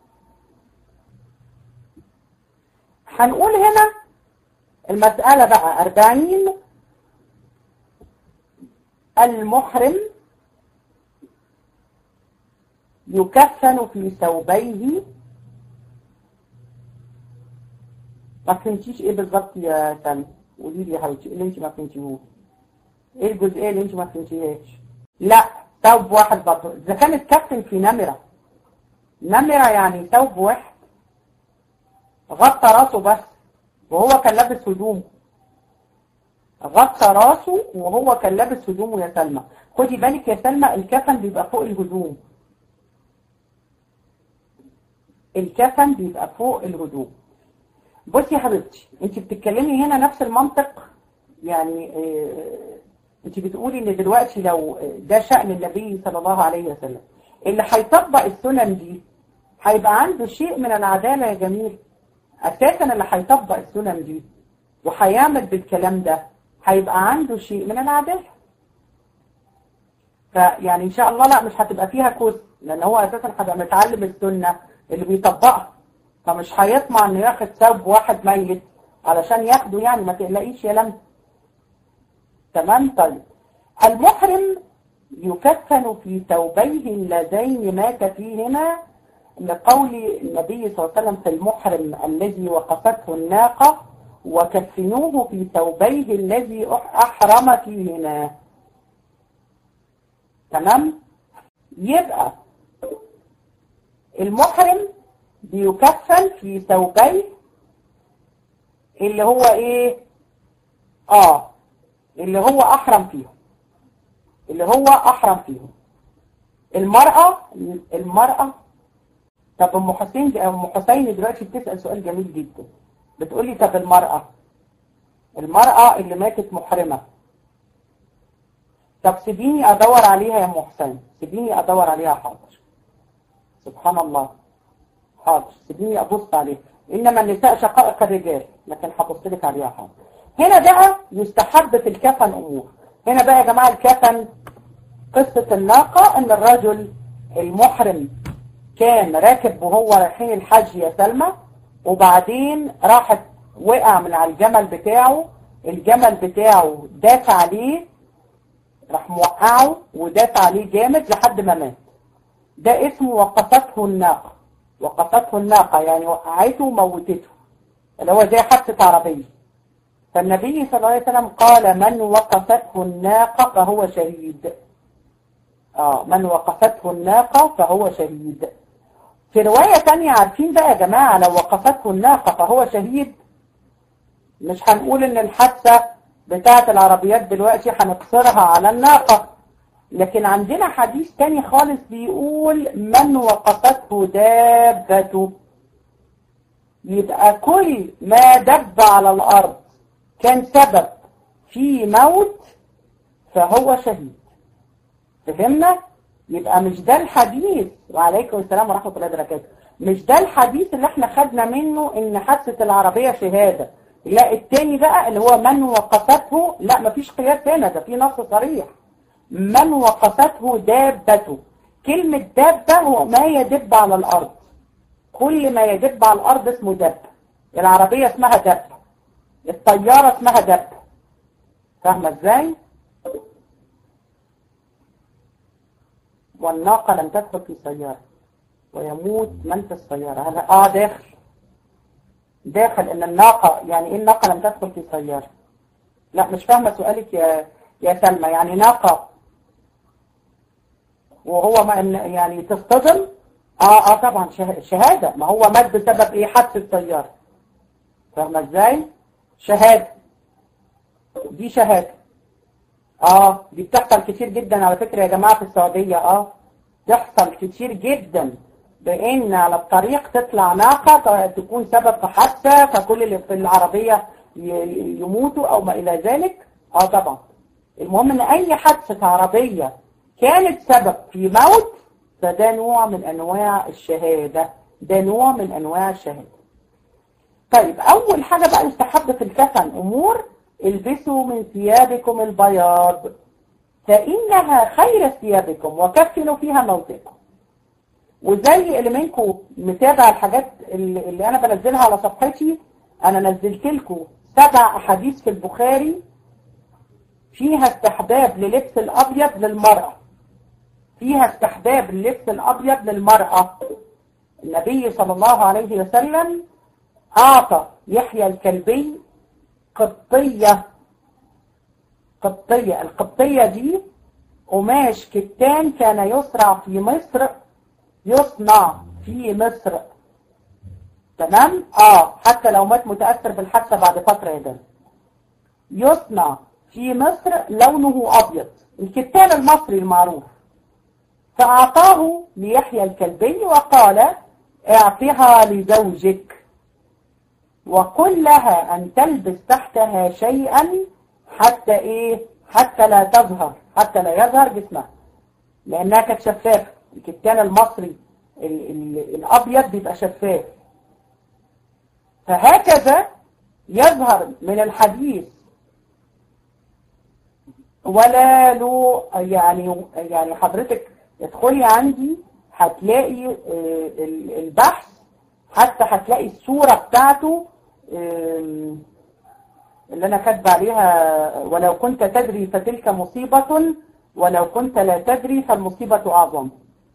A: هنقول هنا المسألة بقى أربعين المحرم يكفن في ثوبيه ما فهمتيش ايه بالظبط يا سامي قولي لي يا حبيبتي ايه اللي انت ما فهمتيهوش ايه الجزئيه اللي انت ما فهمتيهاش لا ثوب واحد برضه اذا كان اتكفن في نمره نمره يعني ثوب واحد غطى راسه بس وهو كان لابس هدوم غطى راسه وهو كان لابس هدومه يا سلمى خدي بالك يا سلمى الكفن بيبقى فوق الهدوم الكفن بيبقى فوق الهدوم بصي يا حبيبتي انت بتتكلمي هنا نفس المنطق يعني اه انت بتقولي ان دلوقتي لو ده شأن النبي صلى الله عليه وسلم اللي هيطبق السنن دي هيبقى عنده شيء من العدالة يا جميل اساسا اللي هيطبق السنن دي وهيعمل بالكلام ده هيبقى عنده شيء من العدالة فيعني ان شاء الله لا مش هتبقى فيها كوس لان هو اساسا هيبقى متعلم السنة اللي بيطبقها فمش هيطمع انه ياخد ثوب واحد ميت علشان ياخده يعني ما تقلقيش يا لم تمام طيب المحرم يكفن في ثوبيه اللذين مات فيهما لقول النبي صلى الله عليه وسلم في المحرم الذي وقفته الناقة وكفنوه في ثوبيه الذي أحرم فيهما تمام يبقى المحرم بيكفن في ثوبيه اللي هو ايه اه اللي هو احرم فيهم اللي هو احرم فيهم المرأة المرأة طب ام حسين دي ام حسين دلوقتي بتسأل سؤال جميل جدا بتقولي طب المرأة المرأة اللي ماتت محرمة طب سيبيني ادور عليها يا ام حسين سيبيني ادور عليها حاضر سبحان الله حاضر سيبيني ابص عليها انما النساء شقائق الرجال لكن هبص لك عليها حاضر هنا بقى يستحب في الكفن امور هنا بقى يا جماعه الكفن قصه الناقه ان الرجل المحرم كان راكب وهو رايحين الحج يا سلمى وبعدين راحت وقع من على الجمل بتاعه الجمل بتاعه داس عليه راح موقعه وداس عليه جامد لحد ما مات ده اسمه وقفته الناقه وقفته الناقة يعني وقعته وموتته اللي هو زي حادثة عربية فالنبي صلى الله عليه وسلم قال من وقفته الناقة فهو شهيد آه من وقفته الناقة فهو شهيد في رواية تانية عارفين بقى يا جماعة لو وقفته الناقة فهو شهيد مش هنقول ان الحادثة بتاعة العربيات دلوقتي هنقصرها على الناقة لكن عندنا حديث تاني خالص بيقول من وقفته دابته يبقى كل ما دب على الأرض كان سبب في موت فهو شهيد فهمنا؟ يبقى مش ده الحديث وعليكم السلام ورحمة الله وبركاته مش ده الحديث اللي احنا خدنا منه ان حادثة العربية شهادة لا التاني بقى اللي هو من وقفته لا مفيش قياس هنا ده في نص صريح من وقفته دابته كلمة دابة هو ما يدب على الأرض كل ما يدب على الأرض اسمه دب العربية اسمها دب الطيارة اسمها دب فاهمة ازاي؟ والناقة لم تدخل في سيارة ويموت من في السيارة هذا اه داخل داخل ان الناقة يعني ايه الناقة لم تدخل في سيارة لا مش فاهمة سؤالك يا يا سلمى يعني ناقة وهو ما يعني تصطدم اه اه طبعا شهادة ما هو مات بسبب ايه حادث السيارة فاهمة ازاي شهادة دي شهادة اه دي بتحصل كتير جدا على فكرة يا جماعة في السعودية اه تحصل كتير جدا بان على الطريق تطلع ناقة تكون سبب في حادثة فكل اللي في العربية يموتوا او ما الى ذلك اه طبعا المهم ان اي حادثة عربية كانت سبب في موت فده نوع من انواع الشهادة ده نوع من انواع الشهادة طيب اول حاجة بقى يستحب في الكفن امور البسوا من ثيابكم البياض فإنها خير ثيابكم وكفنوا فيها موتكم وزي اللي منكم متابع الحاجات اللي, اللي أنا بنزلها على صفحتي أنا نزلت لكم سبع أحاديث في البخاري فيها استحباب للبس الأبيض للمرأة فيها استحباب للبس الأبيض للمرأة النبي صلى الله عليه وسلم أعطى يحيى الكلبي قبطية قبطية القبطية دي قماش كتان كان يصنع في مصر يصنع في مصر تمام اه حتى لو مات متأثر بالحادثة بعد فترة يا ده يصنع في مصر لونه أبيض الكتان المصري المعروف فأعطاه ليحيى الكلبي وقال اعطها لزوجك وقل لها أن تلبس تحتها شيئا حتى إيه حتى لا تظهر حتى لا يظهر جسمها لأنها كانت شفافة الكتان المصري ال ال الأبيض بيبقى شفاف فهكذا يظهر من الحديث ولا له يعني يعني حضرتك ادخلي عندي هتلاقي البحث حتى هتلاقي الصورة بتاعته اللي أنا كاتبه عليها ولو كنت تدري فتلك مصيبة ولو كنت لا تدري فالمصيبة أعظم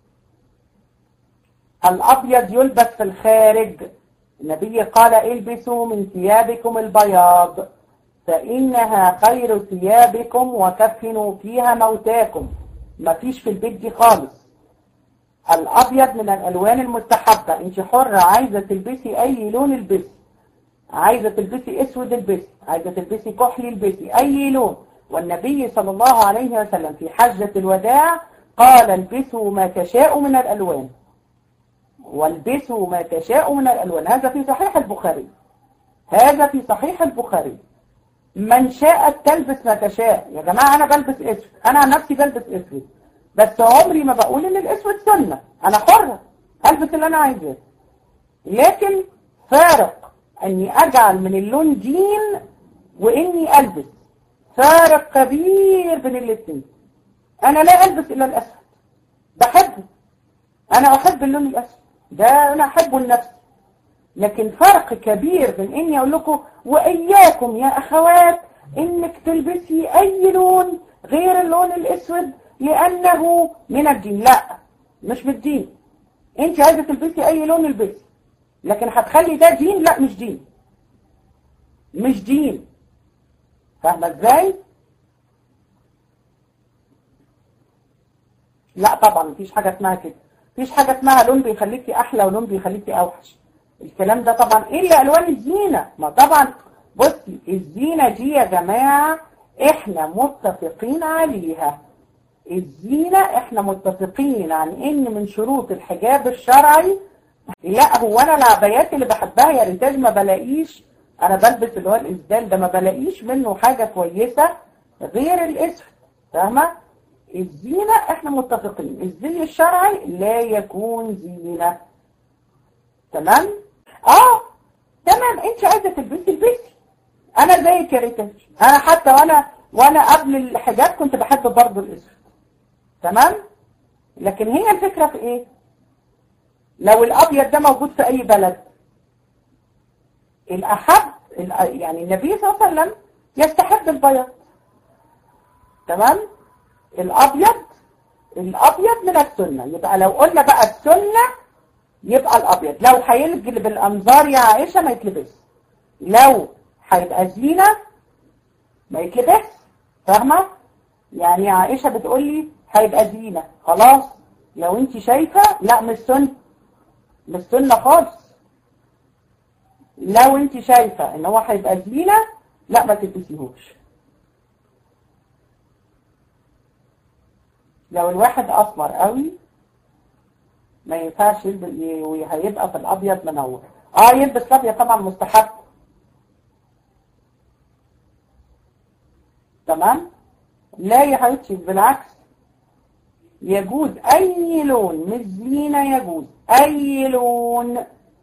A: الأبيض يلبس في الخارج النبي قال البسوا من ثيابكم البياض فإنها خير ثيابكم وكفنوا فيها موتاكم مفيش في البيت دي خالص الأبيض من الألوان المستحبة انت حرة عايزة تلبسي أي لون البسي عايزة تلبسي اسود البسي عايزة تلبسي كحلي البسي أي لون والنبي صلى الله عليه وسلم في حجة الوداع قال البسوا ما تشاء من الألوان والبسوا ما تشاء من الألوان هذا في صحيح البخاري هذا في صحيح البخاري من شاءت تلبس ما تشاء يا جماعة أنا بلبس اسود أنا عن نفسي بلبس اسود بس عمري ما بقول ان الاسود سنة انا حرة البس اللي انا عايزاه لكن فارق اني اجعل من اللون دين واني البس فارق كبير بين الاثنين انا لا البس الا الاسود بحبه انا احب اللون الاسود ده انا احبه لنفسي لكن فرق كبير بين اني اقول لكم واياكم يا اخوات انك تلبسي اي لون غير اللون الاسود لأنه من الدين لا مش بالدين انت عايزة تلبسي اي لون البسي لكن هتخلي ده دين لا مش دين مش دين فاهمة ازاي لا طبعا مفيش حاجة اسمها كده مفيش حاجة اسمها لون بيخليكي احلى ولون بيخليكي اوحش الكلام ده طبعا الا الوان الزينة ما طبعا بصي الزينة دي يا جماعة احنا متفقين عليها الزينة احنا متفقين عن ان من شروط الحجاب الشرعي لا هو انا العبايات اللي بحبها يا ريتاج ما بلاقيش انا بلبس اللي هو الاسدال ده ما بلاقيش منه حاجة كويسة غير الاسود فاهمة الزينة احنا متفقين الزي الشرعي لا يكون زينة تمام اه تمام انت عايزة تلبسي البسي انا زيك يا ريتاج انا حتى وانا وانا قبل الحجاب كنت بحب برضه الاسود تمام لكن هي الفكرة في ايه لو الابيض ده موجود في اي بلد الاحب يعني النبي صلى الله عليه وسلم يستحب البياض تمام الابيض الابيض من السنة يبقى لو قلنا بقى السنة يبقى الابيض لو هيلجل بالانظار يا عائشة ما يتلبس لو هيبقى زينة ما يتلبس فاهمة يعني عائشة بتقول لي هيبقى زينة خلاص لو انت شايفة لا مش سنة مش سنة خالص لو انت شايفة ان هو هيبقى زينة لا ما تلبسيهوش لو الواحد اسمر قوي ما ينفعش يلبس وهيبقى في الابيض منور اه يلبس الابيض طبعا مستحب تمام لا يا حبيبتي بالعكس يجوز اي لون مش زينة يجوز اي لون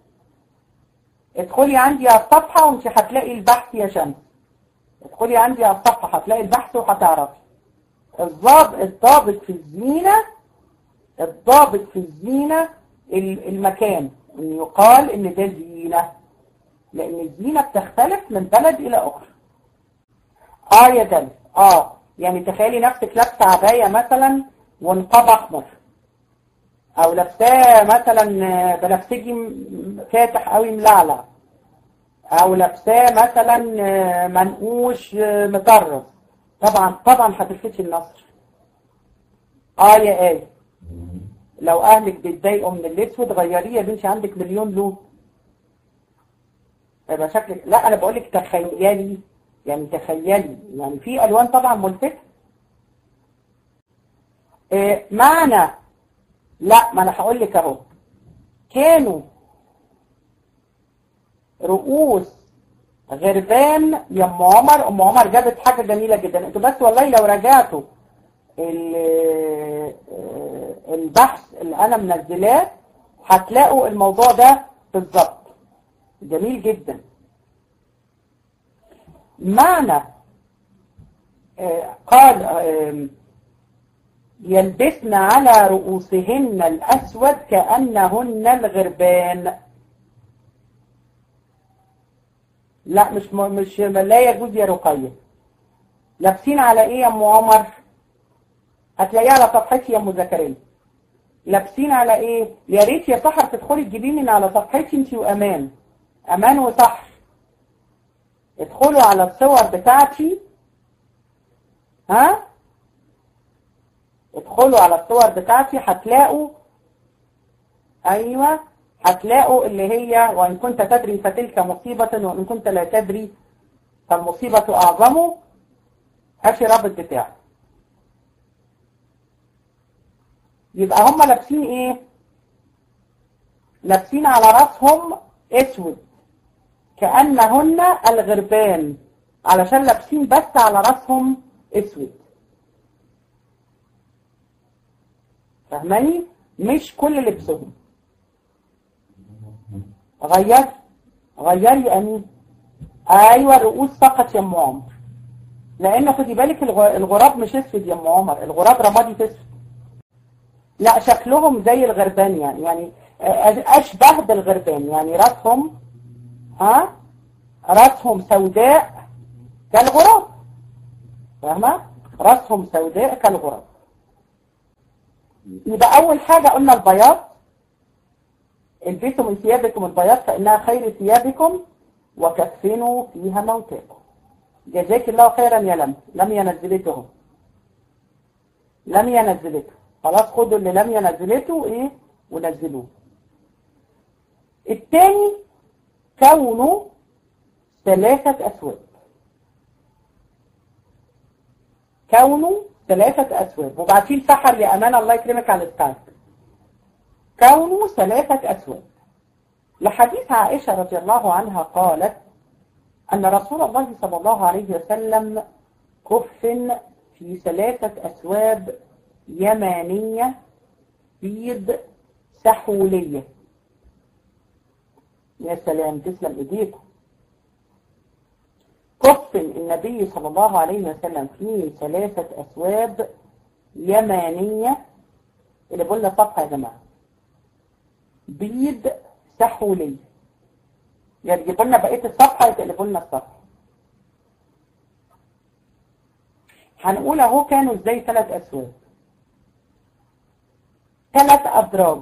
A: ادخلي عندي على الصفحة وانت هتلاقي البحث يا شمس ادخلي عندي على الصفحة هتلاقي البحث وهتعرفي الضابط الضابط في الزينة الضابط في الزينة المكان ان يقال ان ده زينة لان الزينة بتختلف من بلد الى اخرى اه يا دل اه يعني تخيلي نفسك لابسه عباية مثلا ونقاب احمر او لابساه مثلا بنفسجي فاتح قوي ملعلع او لابساه مثلا منقوش مطرز طبعا طبعا هتلفتي النصر اه يا ايه لو اهلك بيتضايقوا من الاسود غيريه يا بنتي عندك مليون لون يبقى شكلك لا انا بقول لك تخيلي يعني تخيلي يعني في الوان طبعا ملفته إيه معنى لا ما انا هقول لك اهو كانوا رؤوس غربان يا ام عمر ام عمر جابت حاجه جميله جدا انتوا بس والله لو راجعتوا البحث اللي انا منزلاه هتلاقوا الموضوع ده بالظبط جميل جدا معنى قال يلبسن على رؤوسهن الأسود كأنهن الغربان لا مش مش لا يجوز يا رقية لابسين على ايه يا ام عمر هتلاقيها على صفحتي يا ام زكريا لابسين على ايه يا ريت يا سحر تدخلي تجيبيه من على صفحتي انت وامان امان وسحر ادخلوا على الصور بتاعتي ها ادخلوا على الصور بتاعتي هتلاقوا ايوه هتلاقوا اللي هي وان كنت تدري فتلك مصيبة وان كنت لا تدري فالمصيبة اعظم هاتي رابط بتاعي يبقى هم لابسين ايه لابسين على راسهم اسود كأنهن الغربان علشان لابسين بس على راسهم اسود فاهماني مش كل لبسهم غير غيري امين ايوه الرؤوس فقط يا ام عمر لان خدي بالك الغراب مش اسود يا ام عمر الغراب رمادي اسود لا شكلهم زي الغربان يعني يعني اشبه بالغربان يعني راسهم ها راسهم سوداء كالغراب فاهمه راسهم سوداء كالغراب يبقى اول حاجة قلنا البياض البسوا من ثيابكم البياض فانها خير ثيابكم وكفنوا فيها موتاكم جزاك الله خيرا يا لم لم ينزلته لم ينزلته خلاص خدوا اللي لم ينزلته ايه ونزلوه التاني كونه ثلاثة أسواب كونه ثلاثة أسواب وبعدين سحر لأمان الله يكرمك على السكايب كونه ثلاثة أسواب لحديث عائشة رضي الله عنها قالت أن رسول الله صلى الله عليه وسلم كفن في ثلاثة أسواب يمانية بيض سحولية يا سلام تسلم ايديكم كفن النبي صلى الله عليه وسلم في ثلاثة أسواب يمانية اللي بقولنا صفحة يا جماعة بيض سحولية يعني يجيبوا لنا بقية الصفحة يتقلبوا لنا الصفحة هنقول اهو كانوا ازاي ثلاث أسواب ثلاث أدراج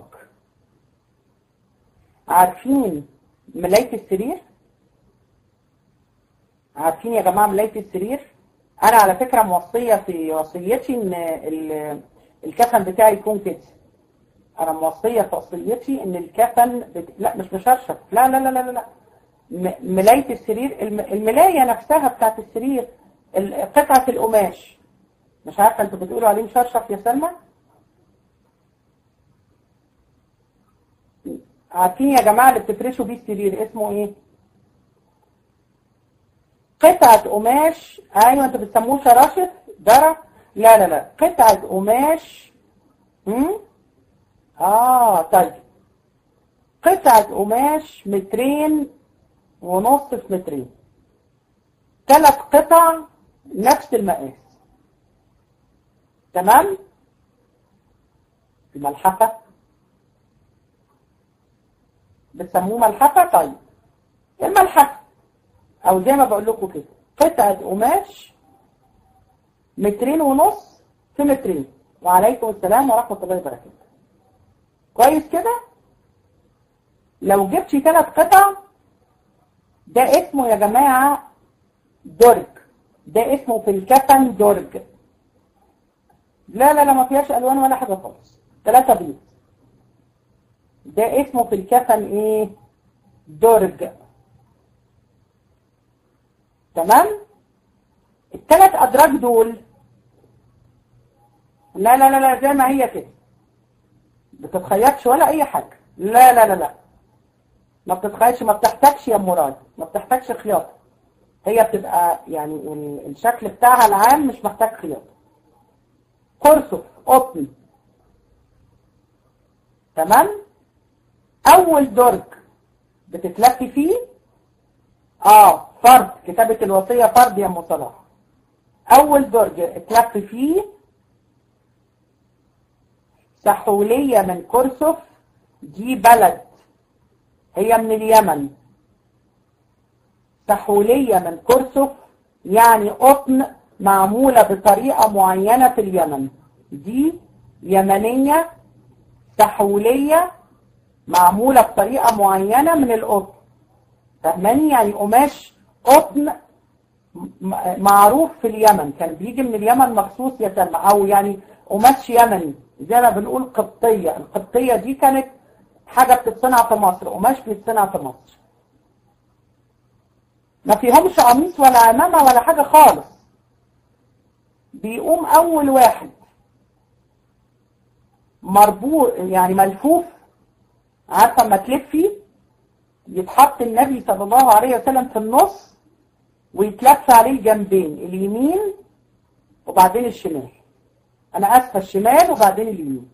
A: عارفين ملاية السرير عارفين يا جماعة ملاية السرير أنا على فكرة موصية في وصيتي إن الكفن بتاعي يكون كده أنا موصية في وصيتي إن الكفن بت... لا مش مشرشف لا لا لا لا لا ملاية السرير الملاية نفسها بتاعت السرير قطعة القماش مش عارفة انتوا بتقولوا عليه مشرشف يا سلمى عارفين يا جماعة اللي بتفرشوا بيه السرير اسمه ايه قطعة قماش ايوه انتوا بتسموه شراشف درع لا لا لا قطعة قماش هم؟ اه طيب قطعة قماش مترين ونص في مترين ثلاث قطع نفس المقاس تمام الملحفة بتسموه ملحفة طيب الملحفة او زي ما بقول لكم كده قطعة قماش مترين ونص في مترين وعليكم السلام ورحمة الله وبركاته كويس كده لو جبتي ثلاث قطع ده اسمه يا جماعة درج ده اسمه في الكفن درج لا لا لا ما فيهاش الوان ولا حاجة خالص ثلاثة بيض ده اسمه في الكفن ايه درج تمام الثلاث ادراج دول لا لا لا لا زي ما هي كده بتتخيطش ولا اي حاجة لا لا لا لا ما بتتخيطش ما بتحتاجش يا مراد ما بتحتاجش خياطة هي بتبقى يعني الشكل بتاعها العام مش محتاج خياطة قرصف قطن تمام اول درج بتتلفي فيه اه فرض كتابة الوصية فرض يا ام صلاح اول درج اتلف فيه سحولية من كرسف دي بلد هي من اليمن سحولية من كرسف يعني قطن معمولة بطريقة معينة في اليمن دي يمنية سحولية معمولة بطريقة معينة من القطن فهماني يعني قماش قطن معروف في اليمن كان بيجي من اليمن مخصوص يتم او يعني قماش يمني زي ما بنقول قبطية القبطية دي كانت حاجة بتتصنع في مصر قماش بيتصنع في مصر ما فيهمش قميص ولا عمامة ولا حاجة خالص بيقوم اول واحد مربوط يعني ملفوف عارفة ما تلفي يتحط النبي صلى الله عليه وسلم في النص ويتلف عليه الجنبين اليمين وبعدين الشمال انا اسفة الشمال وبعدين اليمين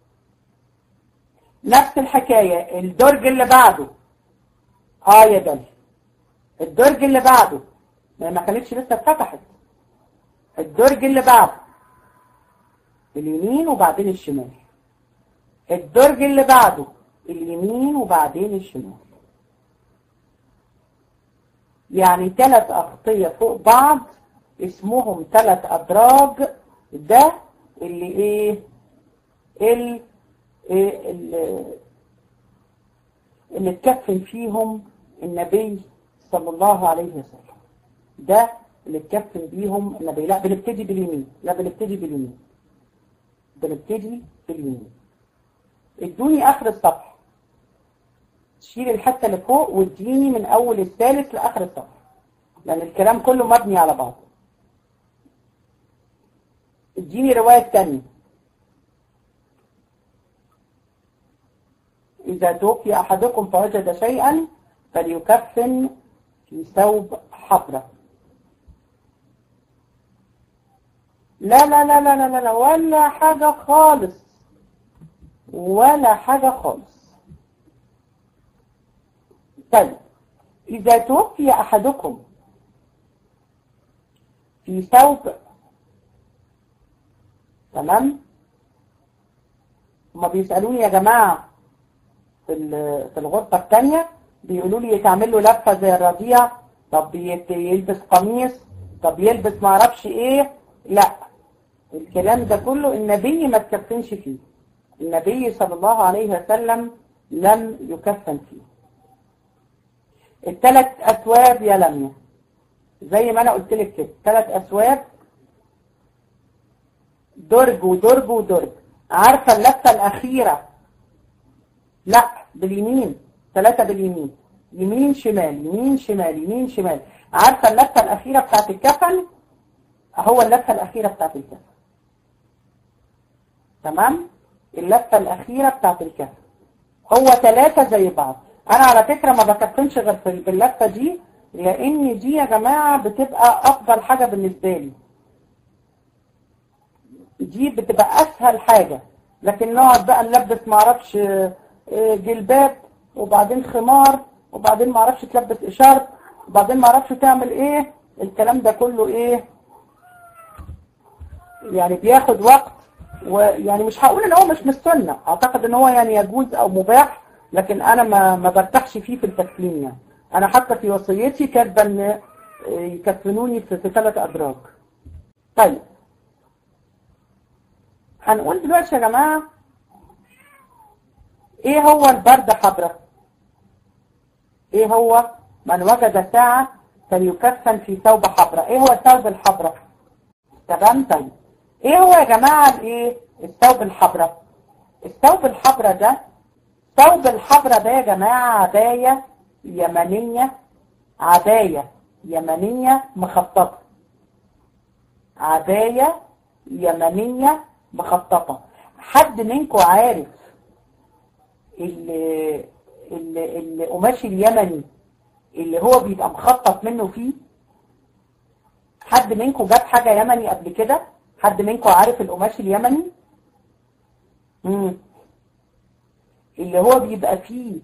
A: نفس الحكاية الدرج اللي بعده اه يا جلي الدرج اللي بعده ما كانتش لسه اتفتحت الدرج اللي بعده اليمين وبعدين الشمال الدرج اللي بعده اليمين وبعدين الشمال يعني ثلاث أغطية فوق بعض اسمهم ثلاث أدراج ده اللي ايه ال إيه اللي اتكفن فيهم النبي صلى الله عليه وسلم ده اللي اتكفن بيهم النبي لا بنبتدي باليمين لا بنبتدي باليمين بنبتدي باليمين ادوني اخر الصفحه شيل الحته اللي فوق واديني من اول الثالث لاخر الصفحه لأن الكلام كله مبني على بعض اديني رواية تانية إذا توفي أحدكم فوجد شيئا فليكفن في ثوب حبرة لا لا لا لا لا لا ولا حاجة خالص ولا حاجة خالص طيب إذا توفي أحدكم في ثوب تمام هما بيسألوني يا جماعة في في الغرفة الثانية بيقولوا لي تعمل له لفة زي الرضيع طب يلبس قميص طب يلبس معرفش ايه لا الكلام ده كله النبي ما تكفنش فيه النبي صلى الله عليه وسلم لم يكفن فيه الثلاث أثواب يا لميا زي ما أنا قلت لك كده ثلاث أثواب درج ودرج ودرج عارفة اللفة الأخيرة لا باليمين ثلاثة باليمين يمين شمال يمين شمال يمين شمال عارفة اللفة الأخيرة بتاعت الكفن هو اللفة الأخيرة بتاعت الكفن تمام اللفة الأخيرة بتاعت الكفن هو ثلاثة زي بعض أنا على فكرة ما بكفنش غير في باللفة دي لأن دي يا جماعة بتبقى أفضل حاجة بالنسبة لي دي بتبقى أسهل حاجة لكن نقعد بقى نلبس معرفش جلباب وبعدين خمار وبعدين معرفش تلبس إشارة وبعدين معرفش تعمل إيه الكلام ده كله إيه يعني بياخد وقت ويعني مش هقول ان هو مش من السنه اعتقد ان هو يعني يجوز او مباح لكن انا ما ما برتاحش فيه في التكفين يعني انا حتى في وصيتي كاتبه ان يكفنوني في, في ثلاث ادراج طيب هنقول دلوقتي يا جماعه ايه هو البرد حبره ايه هو من وجد ساعه فليكفن في ثوب حبره ايه هو الثوب الحبره تمام طيب ايه هو يا جماعة الايه الثوب الحبرة الثوب الحبرة ده ثوب الحبرة ده يا جماعة عباية يمنية عباية يمنية مخططة عباية يمنية مخططة حد منكم عارف القماش اليمني اللي هو بيبقى مخطط منه فيه حد منكم جاب حاجة يمني قبل كده حد منكم عارف القماش اليمني مم. اللي هو بيبقى فيه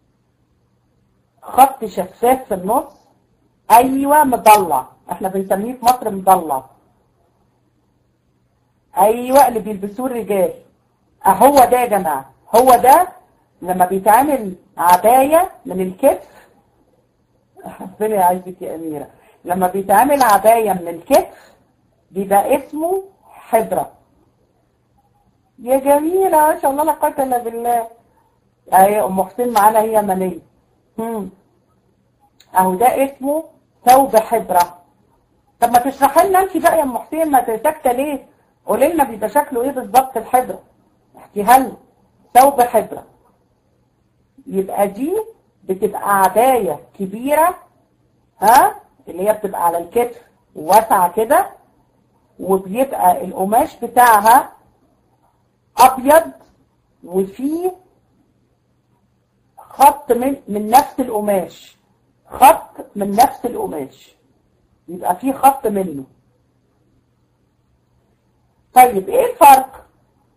A: خط شفاف في النص ايوه مضلع احنا بنسميه في مصر مضلع ايوه اللي بيلبسوه الرجال اهو ده يا جماعه هو ده لما بيتعمل عبايه من الكتف ربنا يعزك يا اميره لما بيتعمل عبايه من الكتف بيبقى اسمه حبرة يا جميلة ما شاء الله لا قوة الا بالله اهي ام حسين معانا هي منية هم اهو ده اسمه ثوب حبرة طب ما تشرحي لنا انت بقى يا ام حسين ما ساكته ليه قولي لنا بيبقى شكله ايه بالظبط الحبرة احكيها لنا ثوب حبرة يبقى دي بتبقى عباية كبيرة ها اللي هي بتبقى على الكتف واسعة كده وبيبقى القماش بتاعها ابيض وفيه خط من من نفس القماش خط من نفس القماش يبقى فيه خط منه طيب ايه الفرق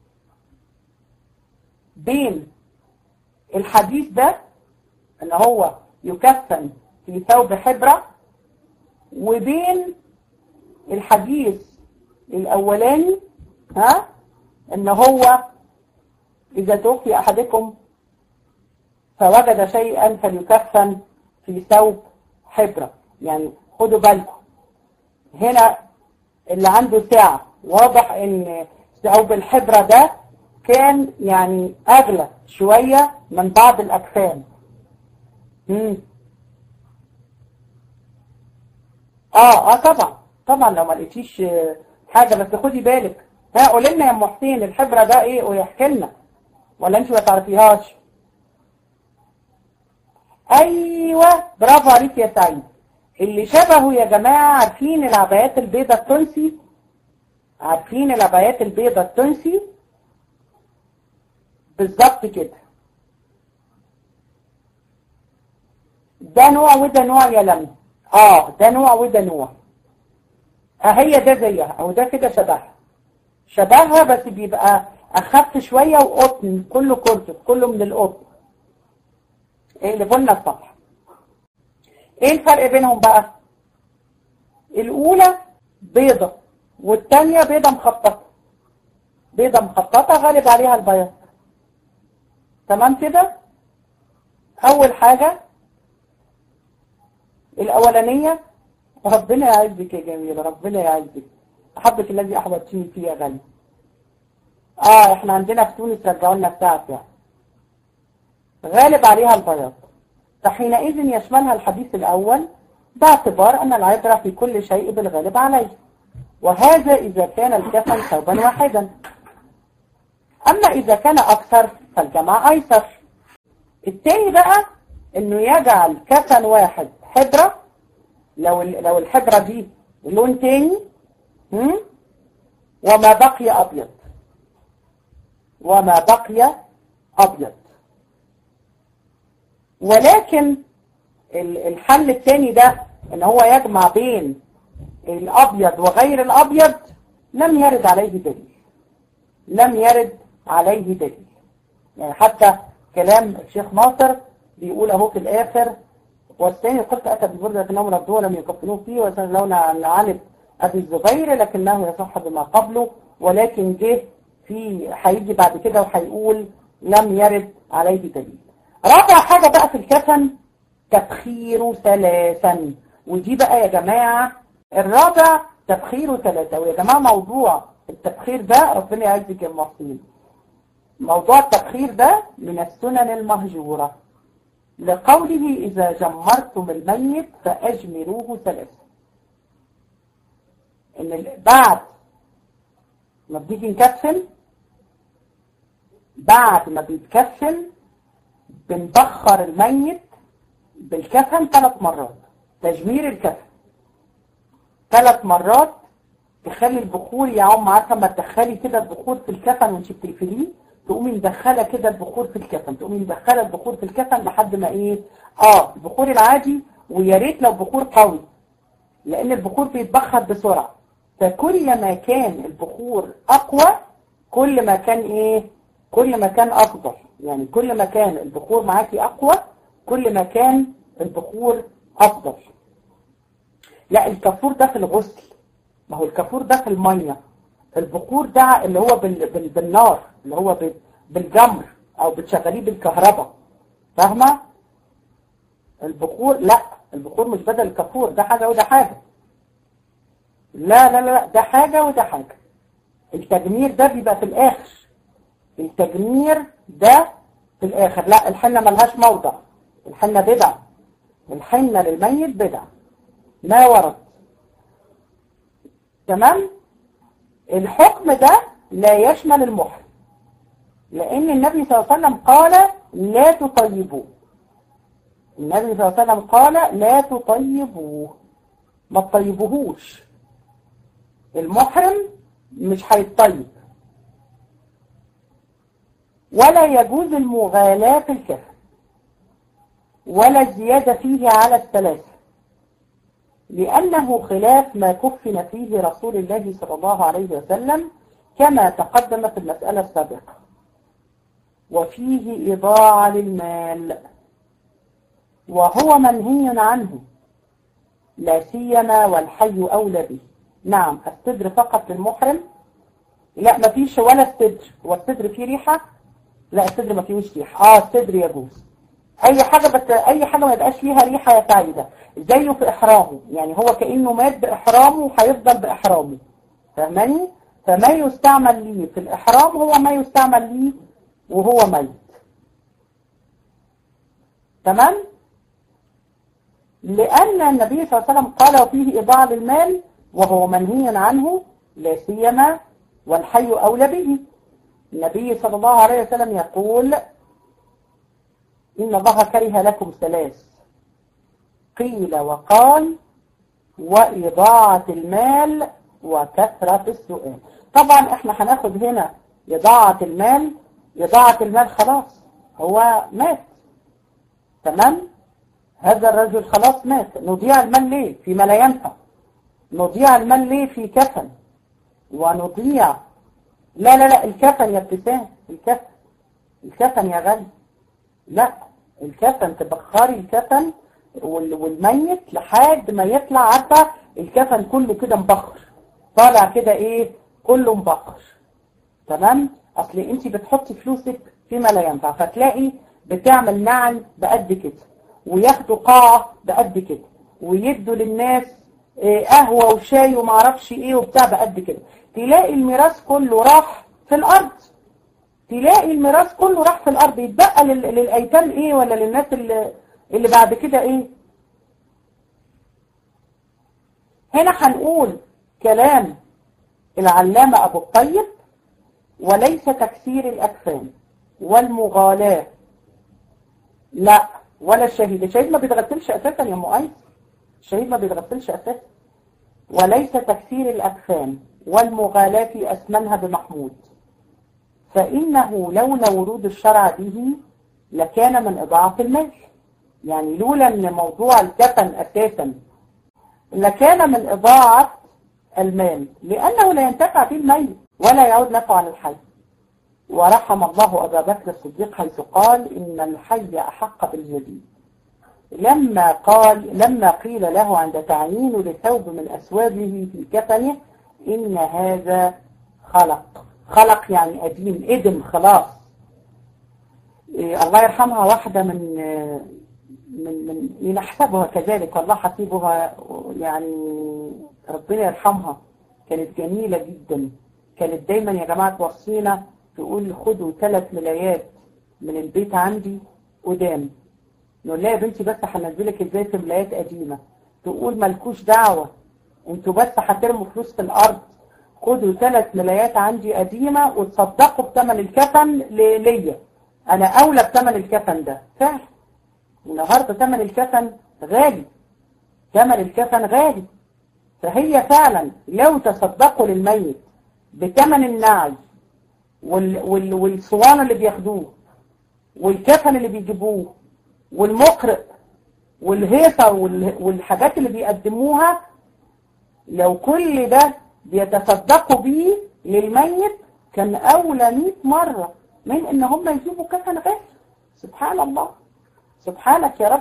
A: بين الحديث ده ان هو يكفن في ثوب حبرة وبين الحديث الأولاني ها إن هو إذا توفي أحدكم فوجد شيئا فليكفن في ثوب حبرة يعني خدوا بالكم هنا اللي عنده ساعة واضح إن ثوب الحبرة ده كان يعني أغلى شوية من بعض الأكفان مم. اه اه طبعا طبعا لو ما لقيتيش حاجة بس خدي بالك ها قولي لنا يا ام حسين الحبرة ده ايه ويحكي لنا ولا انت ما تعرفيهاش ايوه برافو عليك يا سعيد اللي شبهه يا جماعة عارفين العبايات البيضة التونسي عارفين العبايات البيضة التونسي بالظبط كده ده نوع وده نوع يا لمي اه ده نوع وده نوع اهي ده زيها او ده كده شبهها شبهها بس بيبقى اخف شوية وقطن كله كورتس كله من القطن ايه اللي قلنا الصفحة ايه الفرق بينهم بقى الاولى بيضة والتانية بيضة مخططة بيضة مخططة غالب عليها البياض تمام كده اول حاجة الاولانية ربنا يعزك يا جميل ربنا يعزك احبك الذي احببتني فيه يا غالي اه احنا عندنا في تونس رجعوا لنا الساعة يعني غالب عليها البياض فحينئذ يشملها الحديث الاول باعتبار ان العبرة في كل شيء بالغالب عليه وهذا اذا كان الكفن ثوبا واحدا اما اذا كان اكثر فالجمع ايسر التاني بقى انه يجعل كفن واحد حبرة لو لو الحبرة دي لون تاني هم؟ وما بقي ابيض وما بقي ابيض ولكن الحل الثاني ده ان هو يجمع بين الابيض وغير الابيض لم يرد عليه دليل لم يرد عليه دليل يعني حتى كلام الشيخ ناصر بيقول اهو في الاخر والثاني قلت اتى بالبرده لكنهم ردوه لم يكفنوه فيه وسألون عن عنب ابي الزبير لكنه يصح بما قبله ولكن جه في هيجي بعد كده وهيقول لم يرد عليه دليل رابع حاجة بقى في الكفن تبخير ثلاثا ودي بقى يا جماعة الرابع تبخير ثلاثة ويا جماعة موضوع التبخير ده ربنا يعزك يا المحسنين موضوع التبخير ده من السنن المهجورة لقوله إذا جمرتم الميت فأجمروه ثلاثة إن بعد ما بنيجي نكفن بعد ما بيتكفن بنبخر الميت بالكفن ثلاث مرات تجمير الكفن ثلاث مرات تخلي البخور يا عم عارفه ما تدخلي كده البخور في الكفن وانت بتقفليه تقومي مدخله كده البخور في الكفن تقومي مدخله البخور في الكفن لحد ما ايه اه البخور العادي ويا ريت لو بخور قوي لان البخور بيتبخر بسرعه فكل ما كان البخور اقوى كل ما كان ايه كل ما كان افضل يعني كل ما كان البخور معاكي اقوى كل ما كان البخور افضل لا الكافور ده في الغسل ما هو الكافور ده في الميه البخور ده اللي هو بال... بال... بالنار اللي هو بال... بالجمر او بتشغليه بالكهرباء فاهمه البخور لا البخور مش بدل الكافور ده حاجه وده حاجه لا لا لا ده حاجه وده حاجه التجمير ده بيبقى في الاخر التجمير ده في الاخر لا الحنه ملهاش موضع الحنه بدع الحنه للميت بدع ما ورد تمام الحكم ده لا يشمل المحرم لأن النبي صلى الله عليه وسلم قال لا تطيبوه النبي صلى الله عليه وسلم قال لا تطيبوه ما تطيبوهوش المحرم مش هيطيب ولا يجوز المغالاة في الكفن ولا الزيادة فيه على الثلاثة لأنه خلاف ما كفن فيه رسول الله صلى الله عليه وسلم كما تقدم في المسألة السابقة وفيه إضاعة للمال وهو منهي عنه لا سيما والحي أولى به نعم الصدر فقط للمحرم لا ما فيش ولا الصدر هو الصدر فيه ريحة لا الصدر ما فيهوش ريحة اه الصدر يجوز اي حاجة بس اي حاجة ما يبقاش ليها ريحة يا سعيدة زيه في احرامه يعني هو كأنه مات باحرامه وهيفضل باحرامه فاهماني فما يستعمل ليه في الاحرام هو ما يستعمل ليه وهو ميت تمام لأن النبي صلى الله عليه وسلم قال وفيه إضاعة للمال وهو منهي عنه لا سيما والحي أولى به النبي صلى الله عليه وسلم يقول إن الله كره لكم ثلاث قيل وقال وإضاعة المال وكثرة السؤال طبعا احنا هناخد هنا إضاعة المال إضاعة المال خلاص هو مات تمام هذا الرجل خلاص مات نضيع المال ليه فيما لا ينفع نضيع المال ليه في كفن ونضيع لا لا لا الكفن يا ابتسام الكفن الكفن يا غالي لا الكفن تبخري الكفن والميت لحد ما يطلع عارفه الكفن كله كده مبخر طالع كده ايه كله مبخر تمام اصل انت بتحطي فلوسك فيما لا ينفع فتلاقي بتعمل نعل بقد كده وياخدوا قاعة بقد كده ويدوا للناس إيه قهوة وشاي ومعرفش ايه وبتاع بقد كده تلاقي الميراث كله راح في الارض تلاقي الميراث كله راح في الارض يتبقى للايتام ايه ولا للناس اللي, اللي بعد كده ايه هنا هنقول كلام العلامة ابو الطيب وليس تكسير الاكفان والمغالاة لا ولا الشهيد الشهيد ما بيتغسلش اساسا يا مؤيد الشهيد ما بيتغسلش اساسا وليس تكسير الاكفان والمغالاة في اسمنها بمحمود فإنه لولا ورود الشرع به لكان من إضاعة المال يعني لولا أن موضوع الكفن أساسا لكان من إضاعة المال لأنه لا ينتفع به الميت ولا يعود نفعه عن الحي ورحم الله أبا بكر الصديق حيث قال إن الحي أحق بالجديد لما قال لما قيل له عند تعيين لثوب من أسوابه في كفنه إن هذا خلق خلق يعني قديم ادم خلاص إيه الله يرحمها واحدة من من من لنحسبها كذلك والله حسيبها يعني ربنا يرحمها كانت جميلة جدا كانت دايما يا جماعة توصينا تقول خدوا ثلاث ملايات من البيت عندي قدام نقول لها يا بنتي بس هنزلك ازاي في ملايات قديمة تقول مالكوش دعوة انتوا بس هترموا فلوس في الارض خدوا ثلاث ملايات عندي قديمة وتصدقوا بثمن الكفن ليا انا اولى بثمن الكفن ده فعلا النهارده ثمن الكفن غالي ثمن الكفن غالي فهي فعلا لو تصدقوا للميت بثمن النعي وال وال والصوان اللي بياخدوه والكفن اللي بيجيبوه والمقرئ والهيصة والحاجات اللي بيقدموها لو كل ده بيتصدقوا بيه للميت كان أولى 100 مرة من إن هم يجيبوا كفن غير سبحان الله سبحانك يا رب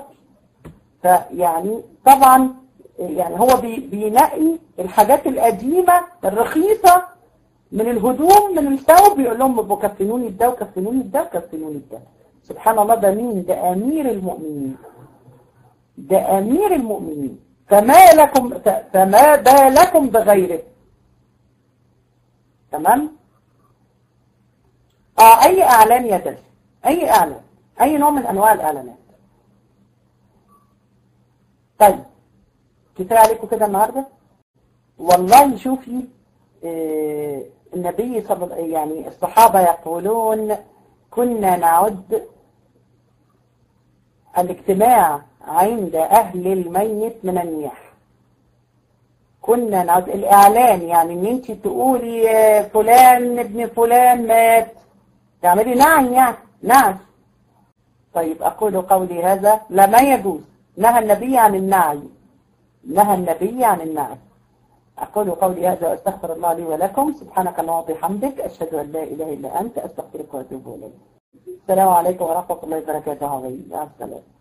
A: فيعني طبعا يعني هو بي بينقي الحاجات القديمة الرخيصة من الهدوم من الثوب بيقول لهم بكفنوني ده وكفنوني ده وكفنوني ده سبحان الله ده مين ده أمير المؤمنين ده أمير المؤمنين فما لكم فما بالكم بغيره تمام اه اي اعلان يدل اي اعلان اي نوع من انواع الاعلانات طيب كفايه عليكم كده النهارده والله شوفي آه النبي صلى الله يعني الصحابه يقولون كنا نعد الاجتماع عند اهل الميت من النياح كنا نعد الإعلان يعني إن أنت تقولي فلان ابن فلان مات تعملي نعم يعني نعم طيب أقول قولي هذا لا ما يجوز نهى النبي عن النعي نهى النبي عن النعي أقول قولي هذا وأستغفر الله لي ولكم سبحانك اللهم وبحمدك أشهد أن لا إله إلا أنت أستغفرك وأتوب إليك السلام عليكم ورحمة الله وبركاته مع السلامة